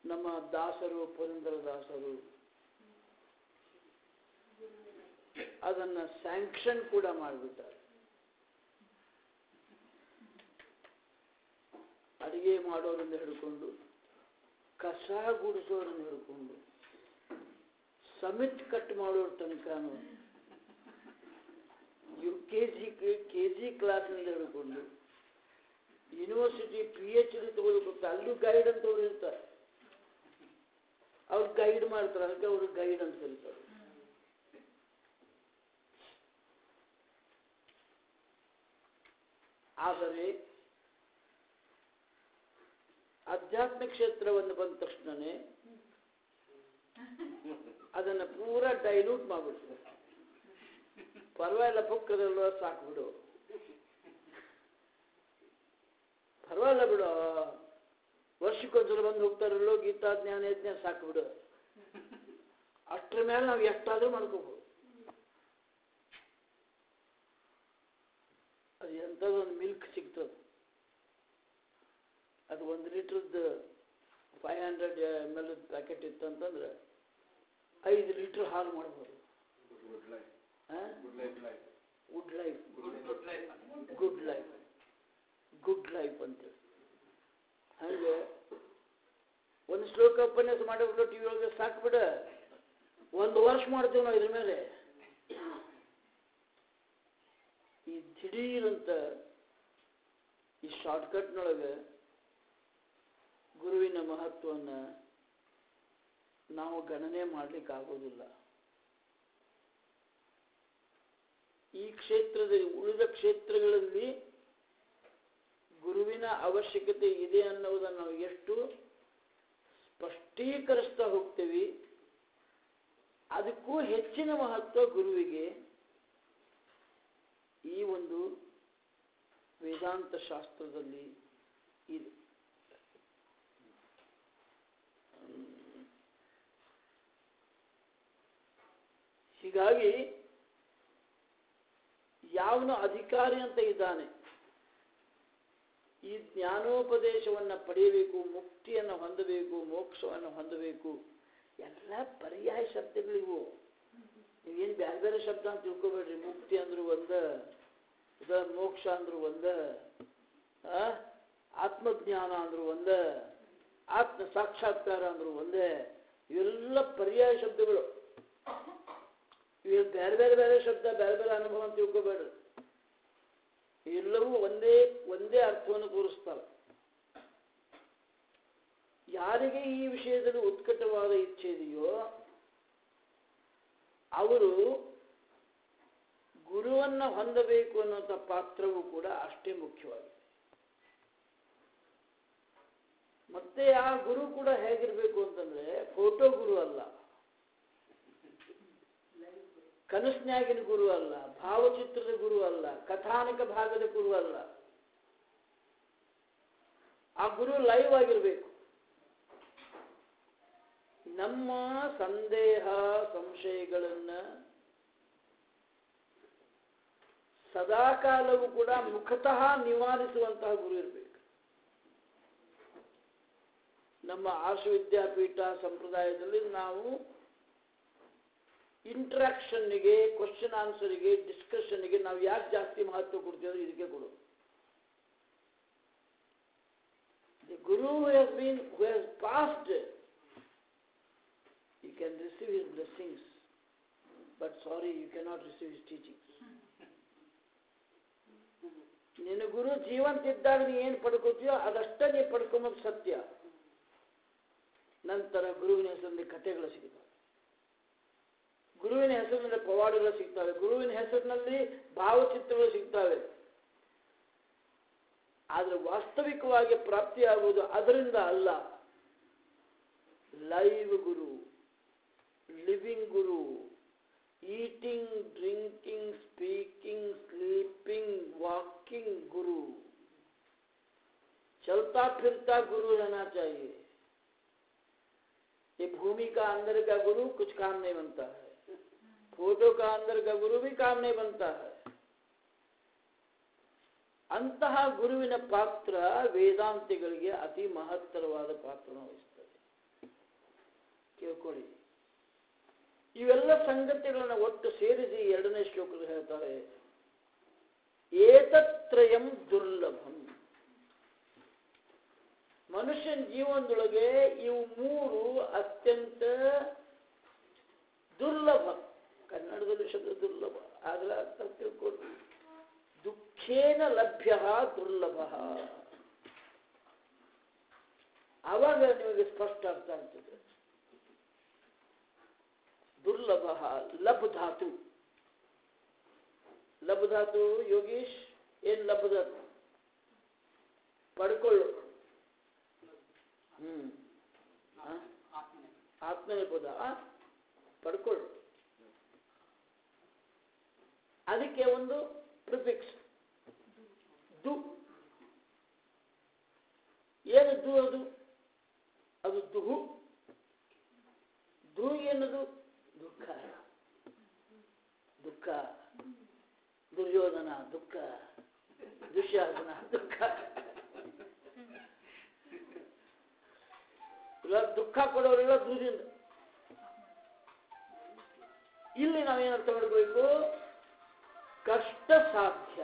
ನಮ್ಮ ದಾಸರು ಪುರಂದರ ದಾಸರು ಅದನ್ನ ಸ್ಯಾಂಕ್ಷನ್ ಕೂಡ ಮಾಡಿಬಿಟ್ಟಾರೆ ಅಡಿಗೆ ಮಾಡೋರನ್ನ ಹಿಡ್ಕೊಂಡು ಕಸ ಗುಡಿಸೋರನ್ನ ಹಿಡ್ಕೊಂಡು ಸಮಿಟ್ ಕಟ್ ಮಾಡೋರ ತನಕನು U K G K G ಕ್ಲಾಸ್ನಿಂದ ಹಿಡ್ಕೊಂಡು ಯೂನಿವರ್ಸಿಟಿ ಪಿ ಎಚ್ ಡಿ ತಗೋಬೇಕು ಅಲ್ಲೂ ಗೈಡ್ ಅಂತವ್ರು ಇರ್ತಾರೆ ಅವ್ರು ಗೈಡ್ ಮಾಡ್ತಾರೆ ಅದಕ್ಕೆ ಅವರು ಗೈಡ್ ಅಂತ ಕರೀತಾರೆ ಆದರೆ ಅಧ್ಯಾತ್ಮ ಕ್ಷೇತ್ರವನ್ನು ಬಂದ ತಕ್ಷಣನೇ ಅದನ್ನು ಪೂರ ಡೈಲ್ಯೂಟ್ ಮಾಡ್ಬಿಡ್ತಾರೆ ಪರವಾಗಿಲ್ಲ ಪಕ್ಕದಲ್ಲ ಸಾಕು ಬಿಡು ಪರವಾಗಿಲ್ಲ ಬಿಡು ವರ್ಷಕ್ಕೊಂದ್ಸಲ ಬಂದು ಹೋಗ್ತಾರಲ್ಲೋ ಗೀತಾ ಜ್ಞಾನ ಯಜ್ಞ ಸಾಕು ಬಿಡು ಅಷ್ಟರ ಮೇಲೆ ನಾವು ಎಷ್ಟಾದ್ರೂ ಮಾಡ್ಕೋಬಹುದು ಅದು ಎಂಥದ್ದೊಂದು ಮಿಲ್ಕ್ ಸಿಗ್ತದೆ ಅದು ಒಂದು ಲೀಟ್ರದ್ದು five hundred M L packet ಇತ್ತು ಅಂತಂದ್ರೆ ಐದು ಲೀಟ್ರ್ ಹಾಲು ಮಾಡ್ಬೋದು Good life. ವುಡ್ Good life life. Life Good life. Good life good life ಅಂತೇಳಿ ಹಂಗೆ ಒಂದು ಶ್ಲೋಕ ಉಪನ್ಯಾಸ ಮಾಡಿಬಿಟ್ಟು ಟಿ ವಿ ಒಳಗೆ ಸಾಕು ಬಿಡ ಒಂದು ವರ್ಷ ಮಾಡ್ತೀವಿ ನಾವು ಇದ್ರ ಮೇಲೆ ಈ ದಿಢೀರಂತ ಈ ಶಾರ್ಟ್ಕಟ್ನೊಳಗೆ ಗುರುವಿನ ಮಹತ್ವವನ್ನು ನಾವು ಗಣನೆ ಮಾಡ್ಲಿಕ್ಕೆ ಆಗೋದಿಲ್ಲ ಈ ಕ್ಷೇತ್ರದಲ್ಲಿ ಉಳಿದ ಕ್ಷೇತ್ರಗಳಲ್ಲಿ ಗುರುವಿನ ಅವಶ್ಯಕತೆ ಇದೆ ಅನ್ನೋದನ್ನು ನಾವು ಎಷ್ಟು ಸ್ಪಷ್ಟೀಕರಿಸ್ತಾ ಹೋಗ್ತೇವೆ ಅದಕ್ಕೂ ಹೆಚ್ಚಿನ ಮಹತ್ವ ಗುರುವಿಗೆ ಈ ಒಂದು ವೇದಾಂತ ಶಾಸ್ತ್ರದಲ್ಲಿ ಇದೆ ಹ್ಮ್. ಹೀಗಾಗಿ ಯಾವನು ಅಧಿಕಾರಿ ಅಂತ ಇದ್ದಾನೆ ಈ ಜ್ಞಾನೋಪದೇಶವನ್ನು ಪಡೆಯಬೇಕು ಮುಕ್ತಿಯನ್ನು ಹೊಂದಬೇಕು ಮೋಕ್ಷವನ್ನು ಹೊಂದಬೇಕು ಎಲ್ಲ ಪರ್ಯಾಯ ಶಬ್ದಗಳಿವು ನೀವೇನು ಬೇರೆ ಬೇರೆ ಶಬ್ದ ಅಂತ ತಿಳ್ಕೊಬೇಡ್ರಿ ಮುಕ್ತಿ ಅಂದ್ರು ಒಂದ ಇದ ಮೋಕ್ಷ ಅಂದ್ರು ಒಂದ ಆ? ಆತ್ಮಜ್ಞಾನ ಅಂದ್ರು ಒಂದ ಆತ್ಮ ಸಾಕ್ಷಾತ್ಕಾರ ಅಂದ್ರು ಒಂದೇ ಇವೆಲ್ಲ ಪರ್ಯಾಯ ಶಬ್ದಗಳು ಇವು ಬೇರೆ ಬೇರೆ ಬೇರೆ ಶಬ್ದ ಬೇರೆ ಬೇರೆ ಅನುಭವ ಅಂತ ತಿಳ್ಕೊಬೇಡ್ರಿ ಎಲ್ಲವೂ ಒಂದೇ ಒಂದೇ ಅರ್ಥವನ್ನು ತೋರಿಸ್ತಾರೆ ಯಾರಿಗೆ ಈ ವಿಷಯದಲ್ಲಿ ಉತ್ಕಟವಾದ ಇಚ್ಛೆ ಇದೆಯೋ ಅವರು ಗುರುವನ್ನ ಹೊಂದಬೇಕು ಅನ್ನುವಂಥ ಪಾತ್ರವೂ ಕೂಡ ಅಷ್ಟೇ ಮುಖ್ಯವಾಗಿದೆ ಮತ್ತೆ ಆ ಗುರು ಕೂಡ ಹೇಗಿರ್ಬೇಕು ಅಂತಂದ್ರೆ ಫೋಟೋ ಗುರು ಅಲ್ಲ ಕನಸ್ನ್ಯಾಗಿನ ಗುರು ಅಲ್ಲ ಭಾವಚಿತ್ರದ ಗುರು ಅಲ್ಲ ಕಥಾನಕ ಭಾಗದ ಗುರು ಅಲ್ಲ ಆ ಗುರು ಲೈವ್ ಆಗಿರ್ಬೇಕು ನಮ್ಮ ಸಂದೇಹ ಸಂಶಯಗಳನ್ನ ಸದಾಕಾಲವೂ ಕೂಡ ಮುಖತಃ ನಿವಾರಿಸುವಂತಹ ಗುರು ಇರಬೇಕು ನಮ್ಮ ಆರ್ಷ ವಿದ್ಯಾಪೀಠ ಸಂಪ್ರದಾಯದಲ್ಲಿ ನಾವು ಇಂಟ್ರಾಕ್ಷನ್ನಿಗೆ ಕ್ವಶನ್ ಆನ್ಸರ್ಗೆ ಡಿಸ್ಕಷನ್ಗೆ ನಾವು ಯಾಕೆ ಜಾಸ್ತಿ ಮಹತ್ವ ಕೊಡ್ತೀವಿ ಅಂದ್ರೆ ಇದಕ್ಕೆ ಕೊಡು the guru has been who has passed you can receive his blessings but sorry you cannot receive his teachings ನಿನ್ನ ಗುರು ಜೀವಂತ ಇದ್ದಾಗ ನೀ ಏನು ಪಡ್ಕೋತೀಯೋ ಅದಷ್ಟೇ ನೀ ಪಡ್ಕೊಂಬೋದು ಸತ್ಯ ನಂತರ ಗುರುವಿನ ಹೆಸರಲ್ಲಿ ಕಥೆಗಳು ಸಿಗ್ತವೆ ಗುರುವಿನ ಹೆಸರಿನಲ್ಲಿ ಪವಾಡಗಳು ಸಿಗ್ತವೆ ಗುರುವಿನ ಹೆಸರಿನಲ್ಲಿ ಭಾವಚಿತ್ರಗಳು ಸಿಗ್ತವೆ ಆದರೆ ವಾಸ್ತವಿಕವಾಗಿ ಪ್ರಾಪ್ತಿಯಾಗುವುದು ಅದರಿಂದ ಅಲ್ಲ live guru living guru eating drinking speaking sleeping walking guru चलता फिरता गुरु रहना चाहिए ये भूमि का अंदर का गुरु कुछ काम नहीं बनता है फोटो का अंदर का गुरु भी काम नहीं बनता है ಅಂತಹ ಗುರುವಿನ ಪಾತ್ರ ವೇದಾಂತಿಗಳಿಗೆ ಅತಿ ಮಹತ್ತರವಾದ ಪಾತ್ರವನ್ನು ವಹಿಸ್ತದೆ ಕೇಳ್ಕೊಳ್ಳಿ ಇವೆಲ್ಲ ಸಂಗತಿಗಳನ್ನ ಒಟ್ಟು ಸೇರಿಸಿ ಎರಡನೇ ಶ್ಲೋಕದಲ್ಲಿ ಹೇಳ್ತಾರೆ ಏತತ್ರಯಂ ದುರ್ಲಭಂ ಮನುಷ್ಯನ ಜೀವನದೊಳಗೆ ಇವು ಮೂರು ಅತ್ಯಂತ ದುರ್ಲಭ ಕನ್ನಡದಲ್ಲಿ ಶಬ್ದ ದುರ್ಲಭ ಆದ್ರೆ ಅರ್ಥ ತಿಳ್ಕೊಳ್ರಿ ದುಃಖೇನ ಲಭ್ಯ ದುರ್ಲಭ ಆವಾಗ ನಿಮಗೆ ಸ್ಪಷ್ಟ ಅರ್ಥ ಆಗ್ತದೆ ದುರ್ಲಭ ಲಭ್ ಧಾತು ಲಭ್ ಧಾತು ಯೋಗೀಶ್ ಏನ್ ಲಭ್ ಧಾತು ಪಡ್ಕೊಳ್ಳು ಹ್ಮ್ ಆ? ಆತ್ಮನೇ ಪದ ಆ? ಪಡ್ಕೊಳ್ಳು ಅದಕ್ಕೆ ಒಂದು ಪ್ರಿಫಿಕ್ಸ್ ದು ಏನು ದು ಅದು ಅದು ದುಹು ದು ಏನದು ದುಃಖ ದುಃಖ ದುರ್ಯೋಧನ ದುಃಖ ದುಶ್ಯಾಸನ ದುಃಖ ಇಲ್ಲ ದುಃಖ ಕೊಡೋರಿಲ್ಲ ದೂರಿಂದ ಇಲ್ಲಿ ನಾವೇನು ಅರ್ಥ ಮಾಡಬೇಕು ಕಷ್ಟ ಸಾಧ್ಯ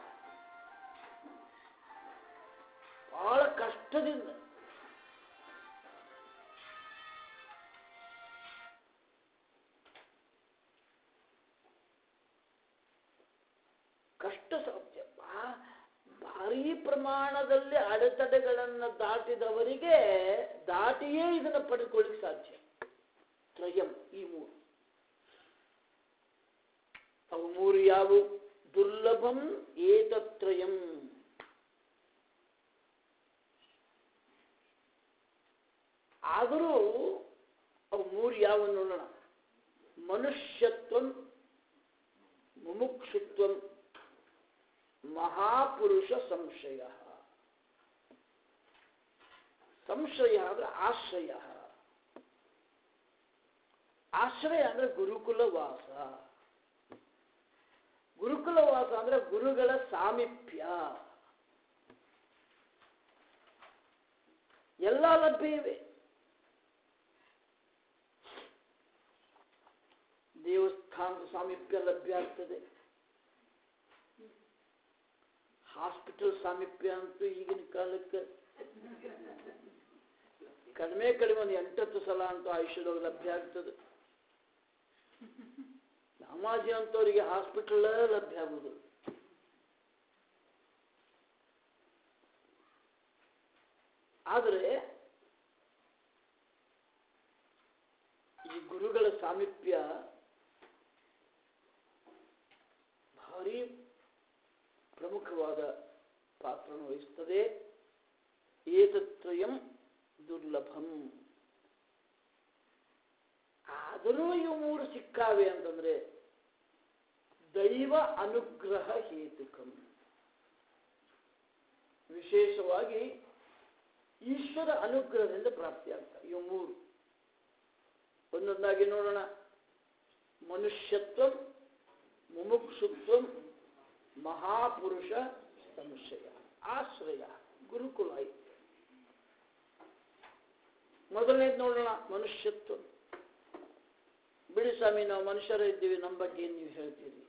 ಬಹಳ ಕಷ್ಟದಿಂದ ಕಷ್ಟ ಸಾಧ್ಯ ಬಾ- ಭಾರೀ ಪ್ರಮಾಣದಲ್ಲಿ ಅಡೆತಡೆಗಳನ್ನು ದಾಟಿದವರಿಗೆ ದಾಟಿಯೇ ಇದನ್ನು ಪಡೆದುಕೊಳ್ಳಿಕ್ಕೆ ಸಾಧ್ಯ ತ್ರಯಂ ಈ ಮೂರು ಅವು ಮೂರು ಯಾವುವು ದುರ್ಲಭಂ ಏತತ್ರಯಂ ಆದರೂ ಅವು ಮೂರು ಯಾವ ನೋಡೋಣ ಮನುಷ್ಯತ್ವಂ ಮುಮುಕ್ಷುತ್ವಂ ಮಹಾಪುರುಷ ಸಂಶಯ ಸಂಶಯ ಅಂದ್ರೆ ಆಶ್ರಯ ಆಶ್ರಯ ಅಂದ್ರೆ ಗುರುಕುಲ ವಾಸ ಗುರುಕುಲ ವಾಸ ಅಂದ್ರೆ ಗುರುಗಳ ಸಾಮೀಪ್ಯ ಎಲ್ಲ ಲಭ್ಯ ಇವೆ ದೇವಸ್ಥಾನದ ಸಾಮೀಪ್ಯ ಲಭ್ಯ ಆಗ್ತದೆ ಹಾಸ್ಪಿಟಲ್ ಸಾಮೀಪ್ಯ ಅಂತೂ ಈಗಿನ ಕಾಲಕ್ಕೆ ಕಡಿಮೆ ಕಡಿಮೆ ಒಂದು ಎಂಟತ್ತು ಸಲ ಅಂತೂ ಆಯುಷ್ಯದೊಳಗೆ ಲಭ್ಯ ಆಗ್ತದೆ ನಾಮಾಜಿ ಅಂತವರಿಗೆ ಹಾಸ್ಪಿಟಲ್ ಲಭ್ಯ ಆಗುದು ಆದರೆ ಈ ಗುರುಗಳ ಸಾಮೀಪ್ಯ ಭಾರಿ ಪ್ರಮುಖವಾದ ಪಾತ್ರವನ್ನು ವಹಿಸ್ತದೆ ಏತತ್ರಯಂ ದುರ್ಲಭಂ ಆದರೂ ಇವು ಮೂರು ಸಿಕ್ಕಾವೆ ಅಂತಂದ್ರೆ ದೈವ ಅನುಗ್ರಹ ಹೇತುಕಂ ವಿಶೇಷವಾಗಿ ಈಶ್ವರ ಅನುಗ್ರಹದಿಂದ ಪ್ರಾಪ್ತಿಯಾಗ್ತವೆ ಇವು ಮೂರು ಒಂದೊಂದಾಗಿ ನೋಡೋಣ ಮನುಷ್ಯತ್ವ ಮುಮುಕ್ಷುತ್ವ ಮಹಾಪುರುಷ ಸಂಶಯ ಆಶ್ರಯ ಗುರುಕುಲ ಐತೆ ಮೊದಲನೇದು ನೋಡೋಣ ಮನುಷ್ಯತ್ವ ಬಿಡಿ ಸ್ವಾಮಿ ನಾವು ಮನುಷ್ಯರ ಇದ್ದೀವಿ ನಮ್ಮ ಬಗ್ಗೆ ಏನು ನೀವು ಹೇಳ್ತೀರಿ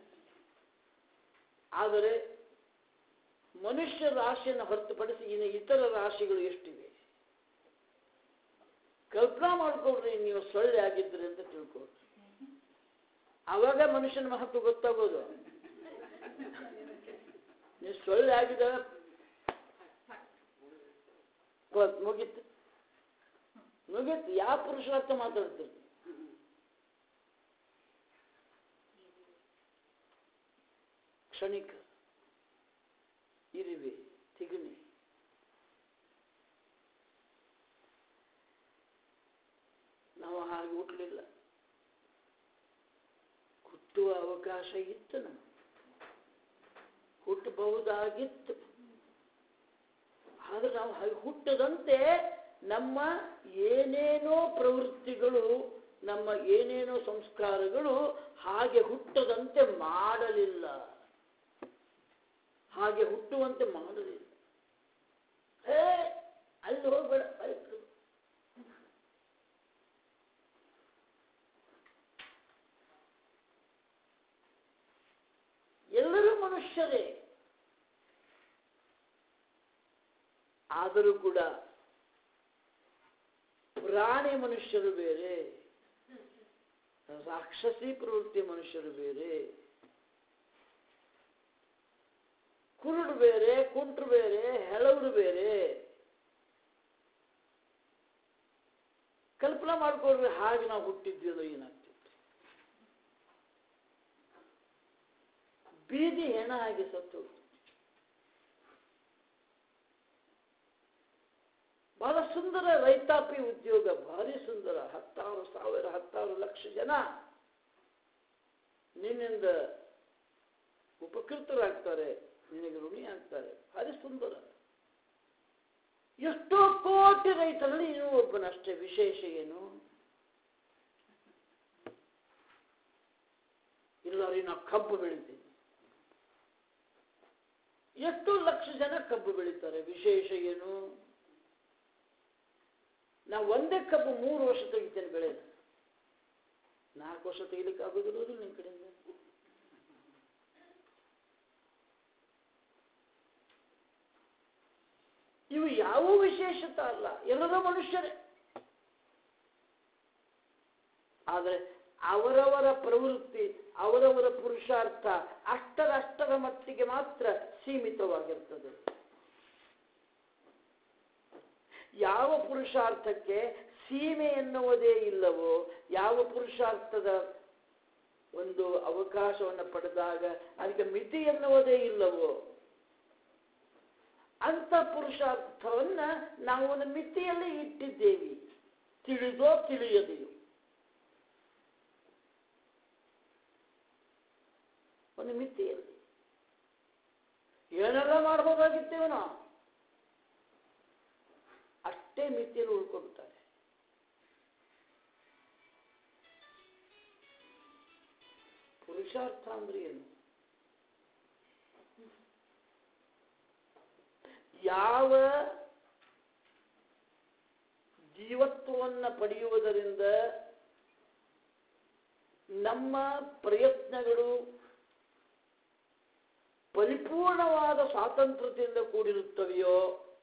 ಆದರೆ ಮನುಷ್ಯ ರಾಶಿಯನ್ನು ಹೊರತುಪಡಿಸಿ ಇನ್ನು ಇತರ ರಾಶಿಗಳು ಎಷ್ಟಿವೆ ಕಲ್ಪನಾ ಮಾಡ್ಕೊಳ್ರಿ ನೀವು ಸೊಳ್ಳೆ ಆಗಿದ್ರಿ ಅಂತ ತಿಳ್ಕೊಳ್ರಿ ಆವಾಗ ಮನುಷ್ಯನ ಮಹತ್ವ ಗೊತ್ತಾಗೋದು ನೀವು ಸೊಳ್ಳೆ ಆಗಿದಾಗ ಮುಗೀತು ಮುಗೀತು ಯಾವ ಪುರುಷಾರ್ಥ ಮಾತಾಡ್ತೀರಿ ಕ್ಷಣಿಕ ಇರುವೆ ತಿಗಣಿ ನಾವು ಹಾಗೆ ಹುಟ್ಟಲಿಲ್ಲ ಹುಟ್ಟುವ ಅವಕಾಶ ಇತ್ತು ನಮಗೆ ಹುಟ್ಟಬಹುದಾಗಿತ್ತು ಆದ್ರೆ ನಾವು ಹಾಗೆ ಹುಟ್ಟದಂತೆ ನಮ್ಮ ಏನೇನೋ ಪ್ರವೃತ್ತಿಗಳು ನಮ್ಮ ಏನೇನೋ ಸಂಸ್ಕಾರಗಳು ಹಾಗೆ ಹುಟ್ಟದಂತೆ ಮಾಡಲಿಲ್ಲ ಹಾಗೆ ಹುಟ್ಟುವಂತೆ ಮಾಡಲಿಲ್ಲ ಏ ಅಲ್ಲಿ ಹೋಗ್ಬೇಡ ಅಲ್ಲಿ ಹೋಗ್ಬೇಡ. ಮನುಷ್ಯರೇ ಆದರೂ ಕೂಡ ಪ್ರಾಣಿ ಮನುಷ್ಯರು ಬೇರೆ ರಾಕ್ಷಸಿ ಪ್ರವೃತ್ತಿ ಮನುಷ್ಯರು ಬೇರೆ ಕುರುಡು ಬೇರೆ ಕುಂಟ್ರು ಬೇರೆ ಹೆಳವರು ಬೇರೆ ಕಲ್ಪನಾ ಮಾಡ್ಕೊಳ್ರಿ ಹಾಗೆ ನಾವು ಹುಟ್ಟಿದ್ವಿ ಏನಾಗ್ತಿತ್ತು ಬೀದಿ ಹೆಣ ಹಾಗೆ ಸತ್ತು ಬಹಳ ಸುಂದರ ರೈತಾಪಿ ಉದ್ಯೋಗ ಭಾರಿ ಸುಂದರ ಹತ್ತಾರು ಸಾವಿರ ಹತ್ತಾರು ಲಕ್ಷ ಜನ ನಿನ್ನಿಂದ ಉಪಕೃತರಾಗ್ತಾರೆ ನಿನಗೆ ಋಣಿ ಆಗ್ತಾರೆ ಭಾರಿ ಸುಂದರ ಎಷ್ಟೋ ಕೋಟಿ ರೈತರಲ್ಲಿ ನೀನು ಒಬ್ಬನಷ್ಟೇ ವಿಶೇಷ ಏನು ಇಲ್ಲ ರೀ ನಾವು ಕಬ್ಬು ಬೆಳಿತೀವಿ ಎಷ್ಟು ಲಕ್ಷ ಜನ ಕಬ್ಬು ಬೆಳೀತಾರೆ ವಿಶೇಷ ಏನು ನಾ ಒಂದೇ ಕಬ್ಬು ಮೂರು ವರ್ಷ ತೆಗಿತೇನೆ ಬೆಳೆ ನಾಲ್ಕು ವರ್ಷ ತೆಗಿಲಿಕ್ಕೆ ಆಗೋದಿರೋದು ನಿಮ್ಮ ಕಡೆಯಿಂದ ಇವು ಯಾವ ವಿಶೇಷತೆ ಅಲ್ಲ ಎಲ್ಲರೂ ಮನುಷ್ಯರೇ ಆದರೆ ಅವರವರ ಪ್ರವೃತ್ತಿ ಅವರವರ ಪುರುಷಾರ್ಥ ಅಷ್ಟರಷ್ಟರ ಮಟ್ಟಿಗೆ ಮಾತ್ರ ಸೀಮಿತವಾಗಿರ್ತದೆ ಯಾವ ಪುರುಷಾರ್ಥಕ್ಕೆ ಸೀಮೆ ಎನ್ನುವುದೇ ಇಲ್ಲವೋ ಯಾವ ಪುರುಷಾರ್ಥದ ಒಂದು ಅವಕಾಶವನ್ನು ಪಡೆದಾಗ ಅದಕ್ಕೆ ಮಿತಿ ಎನ್ನುವುದೇ ಇಲ್ಲವೋ ಅಂತ ಪುರುಷಾರ್ಥವನ್ನ ನಾವು ಒಂದು ಮಿತಿಯಲ್ಲಿ ಇಟ್ಟಿದ್ದೇವೆ ತಿಳಿದೋ ತಿಳಿಯದೆಯೋ ಒಂದು ಮಿತಿಯಲ್ಲಿ ಏನೆಲ್ಲ ಮಾಡ್ಬೋದಾಗಿತ್ತೇವೆ ನಾವು ಅಷ್ಟೇ ಮಿತಿಯಲ್ಲಿ ಉಳ್ಕೊಳ್ತಾರೆ ಪುರುಷಾರ್ಥ ಅಂದ್ರೆ ಏನು ಯಾವ ಜೀವತ್ವವನ್ನು ಪಡೆಯುವುದರಿಂದ ನಮ್ಮ ಪ್ರಯತ್ನಗಳು ಪರಿಪೂರ್ಣವಾದ ಸ್ವಾತಂತ್ರ್ಯತೆಯಿಂದ ಕೂಡಿರುತ್ತವೆಯೋ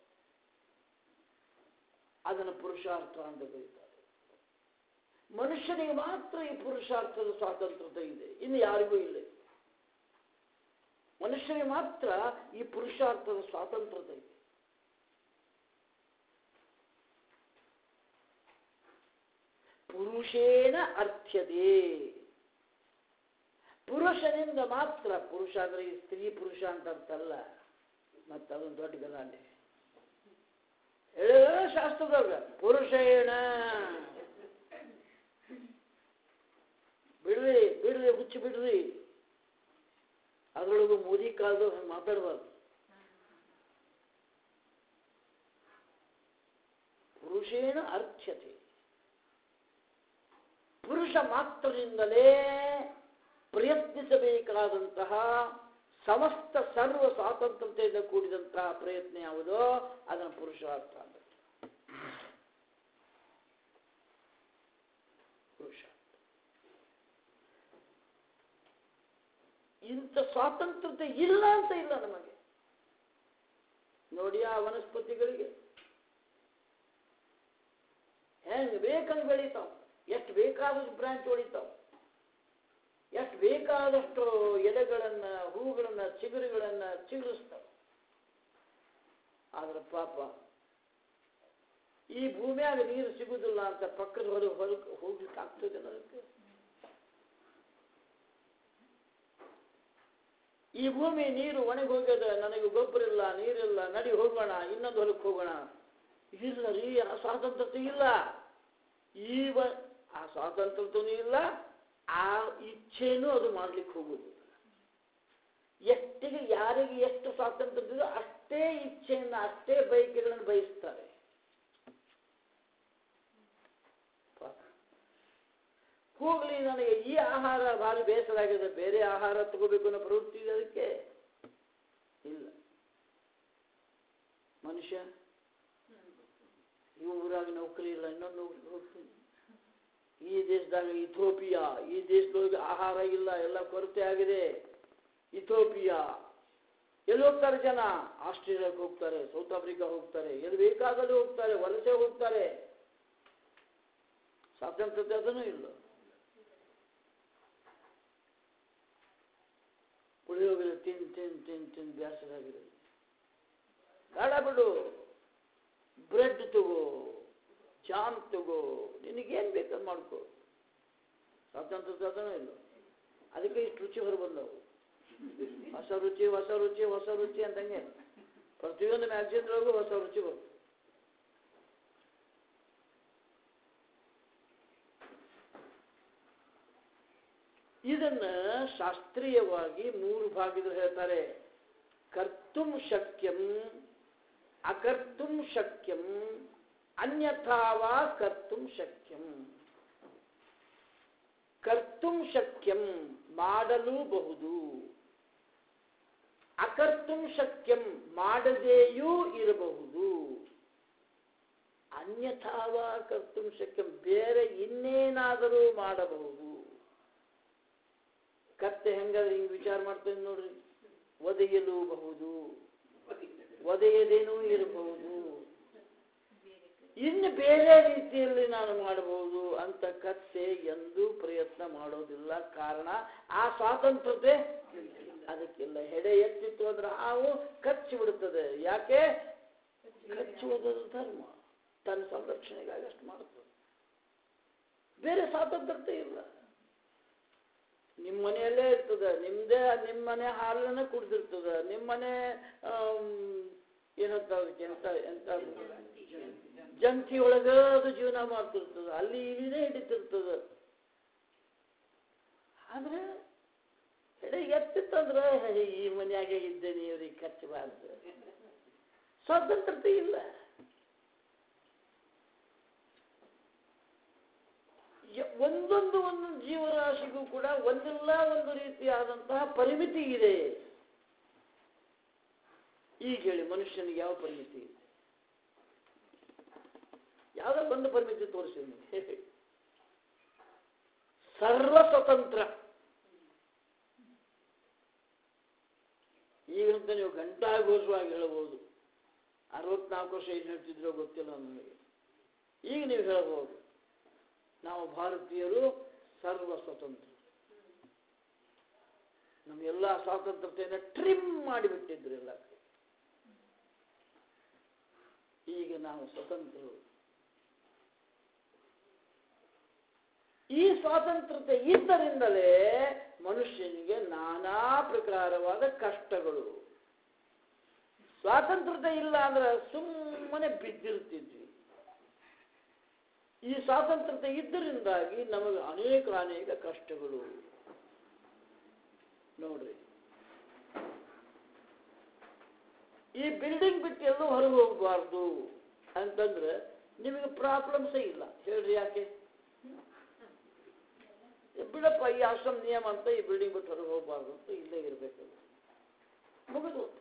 ಅದನ್ನು ಪುರುಷಾರ್ಥ ಅಂತ ಕರೀತಾರೆ ಮನುಷ್ಯನಿಗೆ ಮಾತ್ರ ಈ ಪುರುಷಾರ್ಥದ ಸ್ವಾತಂತ್ರ್ಯತೆ ಇದೆ ಇನ್ನು ಯಾರಿಗೂ ಇಲ್ಲ ಮನುಷ್ಯನಿಗೆ ಮಾತ್ರ ಈ ಪುರುಷಾರ್ಥದ ಸ್ವಾತಂತ್ರ್ಯತೆ ಇದೆ ಪುರುಷೇಣ ಅರ್ಥ್ಯತೆ ಪುರುಷನಿಂದ ಮಾತ್ರ ಪುರುಷ ಅಂದ್ರೆ ಈ ಸ್ತ್ರೀ ಪುರುಷ ಅಂತ ಅರ್ಥ ಅಲ್ಲ ಮತ್ತೆ ಅದೊಂದು ದೊಡ್ಡ ಗಲಾಟೆ ಹೇಳಿದ ಶಾಸ್ತ್ರದವ್ರ ಪುರುಷೇಣ ಬಿಡ್ರಿ ಬಿಡ್ರಿ ಹುಚ್ಚಿ ಬಿಡ್ರಿ ಅದರೊಳಗೂ ಮೋದಿ ಕಾಲದವ್ರು ಹಂಗೆ ಮಾತಾಡಬಾರ್ದು ಪುರುಷೇಣ ಅರ್ಥ್ಯತೆ ಪುರುಷ ಮಾತ್ರದಿಂದಲೇ ಪ್ರಯತ್ನಿಸಬೇಕಾದಂತಹ ಸಮಸ್ತ ಸರ್ವ ಸ್ವಾತಂತ್ರ್ಯತೆಯಿಂದ ಕೂಡಿದಂತಹ ಪ್ರಯತ್ನ ಯಾವುದೋ ಅದನ್ನು ಪುರುಷಾರ್ಥ ಅಂತ ಪುರುಷಾರ್ಥ ಇಂಥ ಸ್ವಾತಂತ್ರ್ಯತೆ ಇಲ್ಲ ಅಂತ ಇಲ್ಲ ನಮಗೆ ನೋಡಿ ಆ ವನಸ್ಪತಿಗಳಿಗೆ ಹೆಂಗ್ ಬೇಕಂಗ್ ಬೆಳಿತಾವ ಎಷ್ಟು ಬೇಕಾದಷ್ಟು ಬ್ರಾಂಚ್ ಹೊಡಿತಾವ ಎಷ್ಟು ಬೇಕಾದಷ್ಟು ಎಲೆಗಳನ್ನ ಹೂಗಳನ್ನ ಚಿಗುರುಗಳನ್ನ ಚಿಗುರಿಸ್ತಾವ ಆದ್ರೆ ಪಾಪ ಈ ಭೂಮಿಯಾಗ ನೀರು ಸಿಗುದಿಲ್ಲ ಅಂತ ಪಕ್ಕದ ಹೊರ ಹೊರಗೆ ಹೋಗ್ಲಿಕ್ಕೆ ಆಗ್ತದೆ ಅದಕ್ಕೆ ಈ ಭೂಮಿ ನೀರು ಒಣಗಿ ಹೋಗ್ಯದ ನನಗೆ ಗೊಬ್ಬರ ಇಲ್ಲ ನೀರಿಲ್ಲ ನಡಿ ಹೋಗೋಣ ಇನ್ನೊಂದು ಹೊಲಕ್ಕೆ ಹೋಗೋಣ ಇಲ್ಲ ರೀ ಆ ಸ್ವಾತಂತ್ರ್ಯತೆ ಇಲ್ಲ ಈ ವ- ಆ ಸ್ವಾತಂತ್ರ್ಯತೆನೂ ಇಲ್ಲ ಆ ಇಚ್ಛೆನೂ ಅದು ಮಾಡ್ಲಿಕ್ಕೆ ಹೋಗುದು ಎಷ್ಟಿಗೆ ಯಾರಿಗೆ ಎಷ್ಟು ಸ್ವಾತಂತ್ರ್ಯ ಇದೆಯೋ ಅಷ್ಟೇ ಇಚ್ಛೆಯನ್ನು ಅಷ್ಟೇ ಬಯಕೆಗಳನ್ನು ಬಯಸ್ತಾರೆ ಪಾಪ. ಹೋಗ್ಲಿ ನನಗೆ ಈ ಆಹಾರ ಭಾರಿ ಬೇಸರ ಆಗಿದೆ ಬೇರೆ ಆಹಾರ ತಗೋಬೇಕು ಅನ್ನೋ ಪ್ರವೃತ್ತಿ ಇದೆ ಅದಕ್ಕೆ ಇಲ್ಲ ಮನುಷ್ಯ ಈ ಊರಾಗ ನೌಕರಿ ಇಲ್ಲ ಇನ್ನೊಂದು ನೌಕರಿ ಹೋಗ್ತೀನಿ ಈ ದೇಶದಾಗ ಇಥೋಪಿಯಾ ಈ ದೇಶದೊಳಗೆ ಆಹಾರ ಇಲ್ಲ ಎಲ್ಲ ಕೊರತೆ ಆಗಿದೆ ಇಥೋಪಿಯಾ ಎಲ್ಲಿ ಹೋಗ್ತಾರೆ ಜನ ಆಸ್ಟ್ರೇಲಿಯಾಕ್ಕೆ ಹೋಗ್ತಾರೆ ಸೌತ್ ಆಫ್ರಿಕಾ ಹೋಗ್ತಾರೆ ಎಲ್ಲಿ ಬೇಕಾದಲ್ಲಿ ಹೋಗ್ತಾರೆ ವಲಸೆ ಹೋಗ್ತಾರೆ ಸ್ವಾತಂತ್ರ್ಯತೆ ಅದನ್ನು ಇಲ್ಲ ಪುಳಿಯೋಗರೆ ತಿನ್ ತಿನ್ ತಿನ್ ತಿನ್ ಬೇಸರಾಗಿದೆ ಬೇಡ ಬಿಡು ಬ್ರೆಡ್ ತಗೋ ಜಾಮ್ ತಗೋ ನಿನಗೇನು ಬೇಕಾದ್ ಮಾಡ್ಕೋ ಸ್ವಾತಂತ್ರ್ಯತೆ ಅದನ್ನು ಇಲ್ಲ ಅದಕ್ಕೆ ಇಷ್ಟು ರುಚಿ ಹೊರ ಬಂದವು ಹೊಸ ರುಚಿ ಹೊಸ ರುಚಿ ಹೊಸ ರುಚಿ ಅಂತಂಗೆ ಪ್ರತಿಯೊಂದು ಮ್ಯಾಗ್ಝಿನ್ದೊಳಗೂ ಹೊಸ ರುಚಿ ಬರುತ್ತೆ ಇದನ್ನ ಶಾಸ್ತ್ರೀಯವಾಗಿ ಮೂರು ಭಾಗದಲ್ಲಿ ಹೇಳ್ತಾರೆ ಕರ್ತುಂ ಶಕ್ಯಂ ಅಕರ್ತುಂ ಶಕ್ಯಂ ಅನ್ಯಥಾವಾ ಕರ್ತುಂ ಶಕ್ಯಂ ಕರ್ತುಂ ಶಕ್ಯಂ ಮಾಡಲೂಬಹುದು ಅಕರ್ತುಂ ಶಕ್ಯಂ ಮಾಡದೆಯೂ ಇರಬಹುದು ಅನ್ಯಥಾವ ಕರ್ತುಂ ಶಕ್ಯಂ ಬೇರೆ ಇನ್ನೇನಾದರೂ ಮಾಡಬಹುದು ಕತ್ತೆ ಹೆಂಗಾದ್ರೆ ಹಿಂಗೆ ವಿಚಾರ ಮಾಡ್ತೇನೆ ನೋಡ್ರಿ ಒದೆಯಲೂಬಹುದು ಒದೆಯದೇನೂ ಇರಬಹುದು ಇನ್ನು ಬೇರೆ ರೀತಿಯಲ್ಲಿ ನಾನು ಮಾಡಬಹುದು ಅಂತ ಕತ್ತೆ ಎಂದೂ ಪ್ರಯತ್ನ ಮಾಡೋದಿಲ್ಲ ಕಾರಣ ಆ ಸ್ವಾತಂತ್ರ್ಯತೆ ಅದಕ್ಕಿಲ್ಲ ಹೆಡೆ ಎತ್ತಿತ್ತು ಅಂದ್ರೆ ಹಾವು ಕಚ್ಚಿ ಬಿಡುತ್ತದೆ ಯಾಕೆ ಕಚ್ಚುವುದು ಧರ್ಮ ತನ್ನ ಸಂರಕ್ಷಣೆಗಾಗಿ ಅಷ್ಟು ಮಾಡುತ್ತದೆ ಬೇರೆ ಸ್ವಾತಂತ್ರ್ಯತೆ ಇಲ್ಲ ನಿಮ್ಮ ಮನೆಯಲ್ಲೇ ಇರ್ತದೆ ನಿಮ್ಮದೇ ನಿಮ್ಮ ಮನೆ ಹಾಲನ್ನ ಕುಡ್ದಿರ್ತದೆ ನಿಮ್ಮ ಮನೆ ಏನಂತ ಅದಕ್ಕೆ ಎಂತ ಎಂತ ಜಂಕಿ ಒಳಗ ಅದು ಜೀವನ ಮಾಡ್ತಿರ್ತದೆ ಅಲ್ಲಿ ಇಲ್ಲಿನೇ ಹಿಡಿತಿರ್ತದೆ ಆದ್ರೆ ಎಡೆ ಎತ್ತಿತ್ತಂದ್ರೆ ಈ ಮನೆಯಾಗೆ ಇದ್ದೇನೆ ಇವ್ರಿಗೆ ಕಚ್ಚಬಾರ್ದು ಸ್ವಾತಂತ್ರ್ಯತೆ ಇಲ್ಲ ಯ- ಒಂದೊಂದು ಒಂದೊಂದು ಜೀವರಾಶಿಗೂ ಕೂಡ ಒಂದಿಲ್ಲ ಒಂದು ರೀತಿಯಾದಂತಹ ಪರಿಮಿತಿ ಇದೆ ಈಗ ಹೇಳಿ ಮನುಷ್ಯನಿಗೆ ಯಾವ ಪರಿಮಿತಿ ಇದೆ ಯಾವುದೋ ಒಂದು ಪರಿಮಿತಿ ತೋರಿಸಿ ನಿಮಗೆ ಸರ್ವ ಸ್ವತಂತ್ರ ಈಗಂತ ನೀವು ಘಂಟಾಘೋಷವಾಗಿ ಹೇಳಬಹುದು ಅರವತ್ನಾಲ್ಕು ವರ್ಷ ಏನು ಹೇಳ್ತಿದ್ರೋ ಗೊತ್ತಿಲ್ಲ ನನಗೆ ಈಗ ನೀವು ಹೇಳಬಹುದು ನಾವು ಭಾರತೀಯರು ಸರ್ವ ಸ್ವತಂತ್ರ ನಮ್ಮ ಎಲ್ಲ ಸ್ವಾತಂತ್ರ್ಯತೆಯನ್ನು ಟ್ರಿಮ್ ಮಾಡಿಬಿಟ್ಟಿದ್ರು ಎಲ್ಲ ಕಡೆ. ಈಗ ನಾವು ಸ್ವತಂತ್ರರು ಈ ಸ್ವಾತಂತ್ರ್ಯತೆ ಇದ್ದರಿಂದಲೇ ಮನುಷ್ಯನಿಗೆ ನಾನಾ ಪ್ರಕಾರವಾದ ಕಷ್ಟಗಳು ಸ್ವಾತಂತ್ರ್ಯತೆ ಇಲ್ಲ ಅಂದ್ರೆ ಸುಮ್ಮನೆ ಬಿದ್ದಿರ್ತಿದ್ವಿ ಈ ಸ್ವಾತಂತ್ರ್ಯತೆ ಇದ್ದರಿಂದಾಗಿ ನಮಗೆ ಅನೇಕ ಅನೇಕ ಕಷ್ಟಗಳು ನೋಡ್ರಿ ಈ ಬಿಲ್ಡಿಂಗ್ ಬಿಟ್ಟು ಎಲ್ಲೂ ಹೊರಗೆ ಹೋಗಬಾರ್ದು ಅಂತಂದ್ರೆ ನಿಮಗೆ ಪ್ರಾಬ್ಲಮ್ಸೇ ಇಲ್ಲ ಹೇಳ್ರಿ ಯಾಕೆ ಬಿಡಪ್ಪ ಈ ಆಶ್ರಮ ನಿಯಮ ಅಂತ ಈ ಬಿಲ್ಡಿಂಗ್ ಬಿಟ್ಟು ಹೊರಗೆ ಹೋಗಬಾರ್ದು ಅಂತ ಇಲ್ಲೇ ಇರಬೇಕು ಮುಗಿದು ಹೋತು.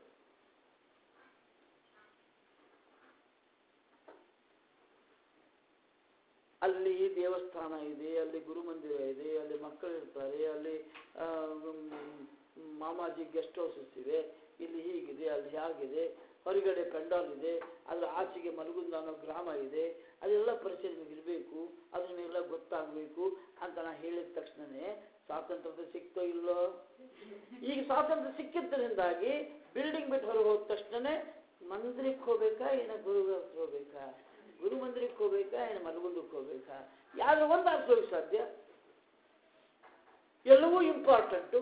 ಅಲ್ಲಿ ದೇವಸ್ಥಾನ ಇದೆ ಅಲ್ಲಿ ಗುರುಮಂದಿರ ಇದೆ ಅಲ್ಲಿ ಮಕ್ಕಳು ಇರ್ತಾರೆ ಅಲ್ಲಿ ಆ, ಮ್, ಮಾಮಾಜಿ ಗೆಸ್ಟ್ ಹೌಸಸ್ ಇವೆ ಇಲ್ಲಿ ಹೀಗಿದೆ ಅಲ್ಲಿ ಹೇಗಿದೆ ಹೊರಗಡೆ ಪೆಂಡಾಲ್ ಇದೆ ಅದ್ರ ಆಚೆಗೆ ಮಲಗುಂದ ಅನ್ನೋ ಗ್ರಾಮ ಇದೆ ಅದೆಲ್ಲ ಪರಿಚಯ ನಿಮಗೆ ಇರಬೇಕು ಅದು ನಿಮಗೆಲ್ಲ ಗೊತ್ತಾಗಬೇಕು ಅಂತ ನಾ ಹೇಳಿದ ತಕ್ಷಣನೇ ಸ್ವಾತಂತ್ರ್ಯ ಸಿಕ್ತೋ ಇಲ್ಲೋ ಈಗ ಸ್ವಾತಂತ್ರ್ಯ ಸಿಕ್ಕಿದ್ದರಿಂದಾಗಿ ಬಿಲ್ಡಿಂಗ್ ಬಿಟ್ಟು ಹೊರಗೆ ಹೋದ ತಕ್ಷಣನೇ ಮಂದಿರಕ್ಕೆ ಹೋಗ್ಬೇಕಾ ಏನ ಗುರುಗಳ ಹತ್ರ ಹೋಗ್ಬೇಕಾ ಗುರು ಮಂದಿರಕ್ಕೆ ಹೋಗ್ಬೇಕಾ ಏನು ಮಲಗುಂದಕ್ಕೆ ಹೋಗ್ಬೇಕಾ ಯಾರು ಒಂದು ಆರಿಸೋಕೆ ಸಾಧ್ಯ ಎಲ್ಲವೂ ಇಂಪಾರ್ಟೆಂಟು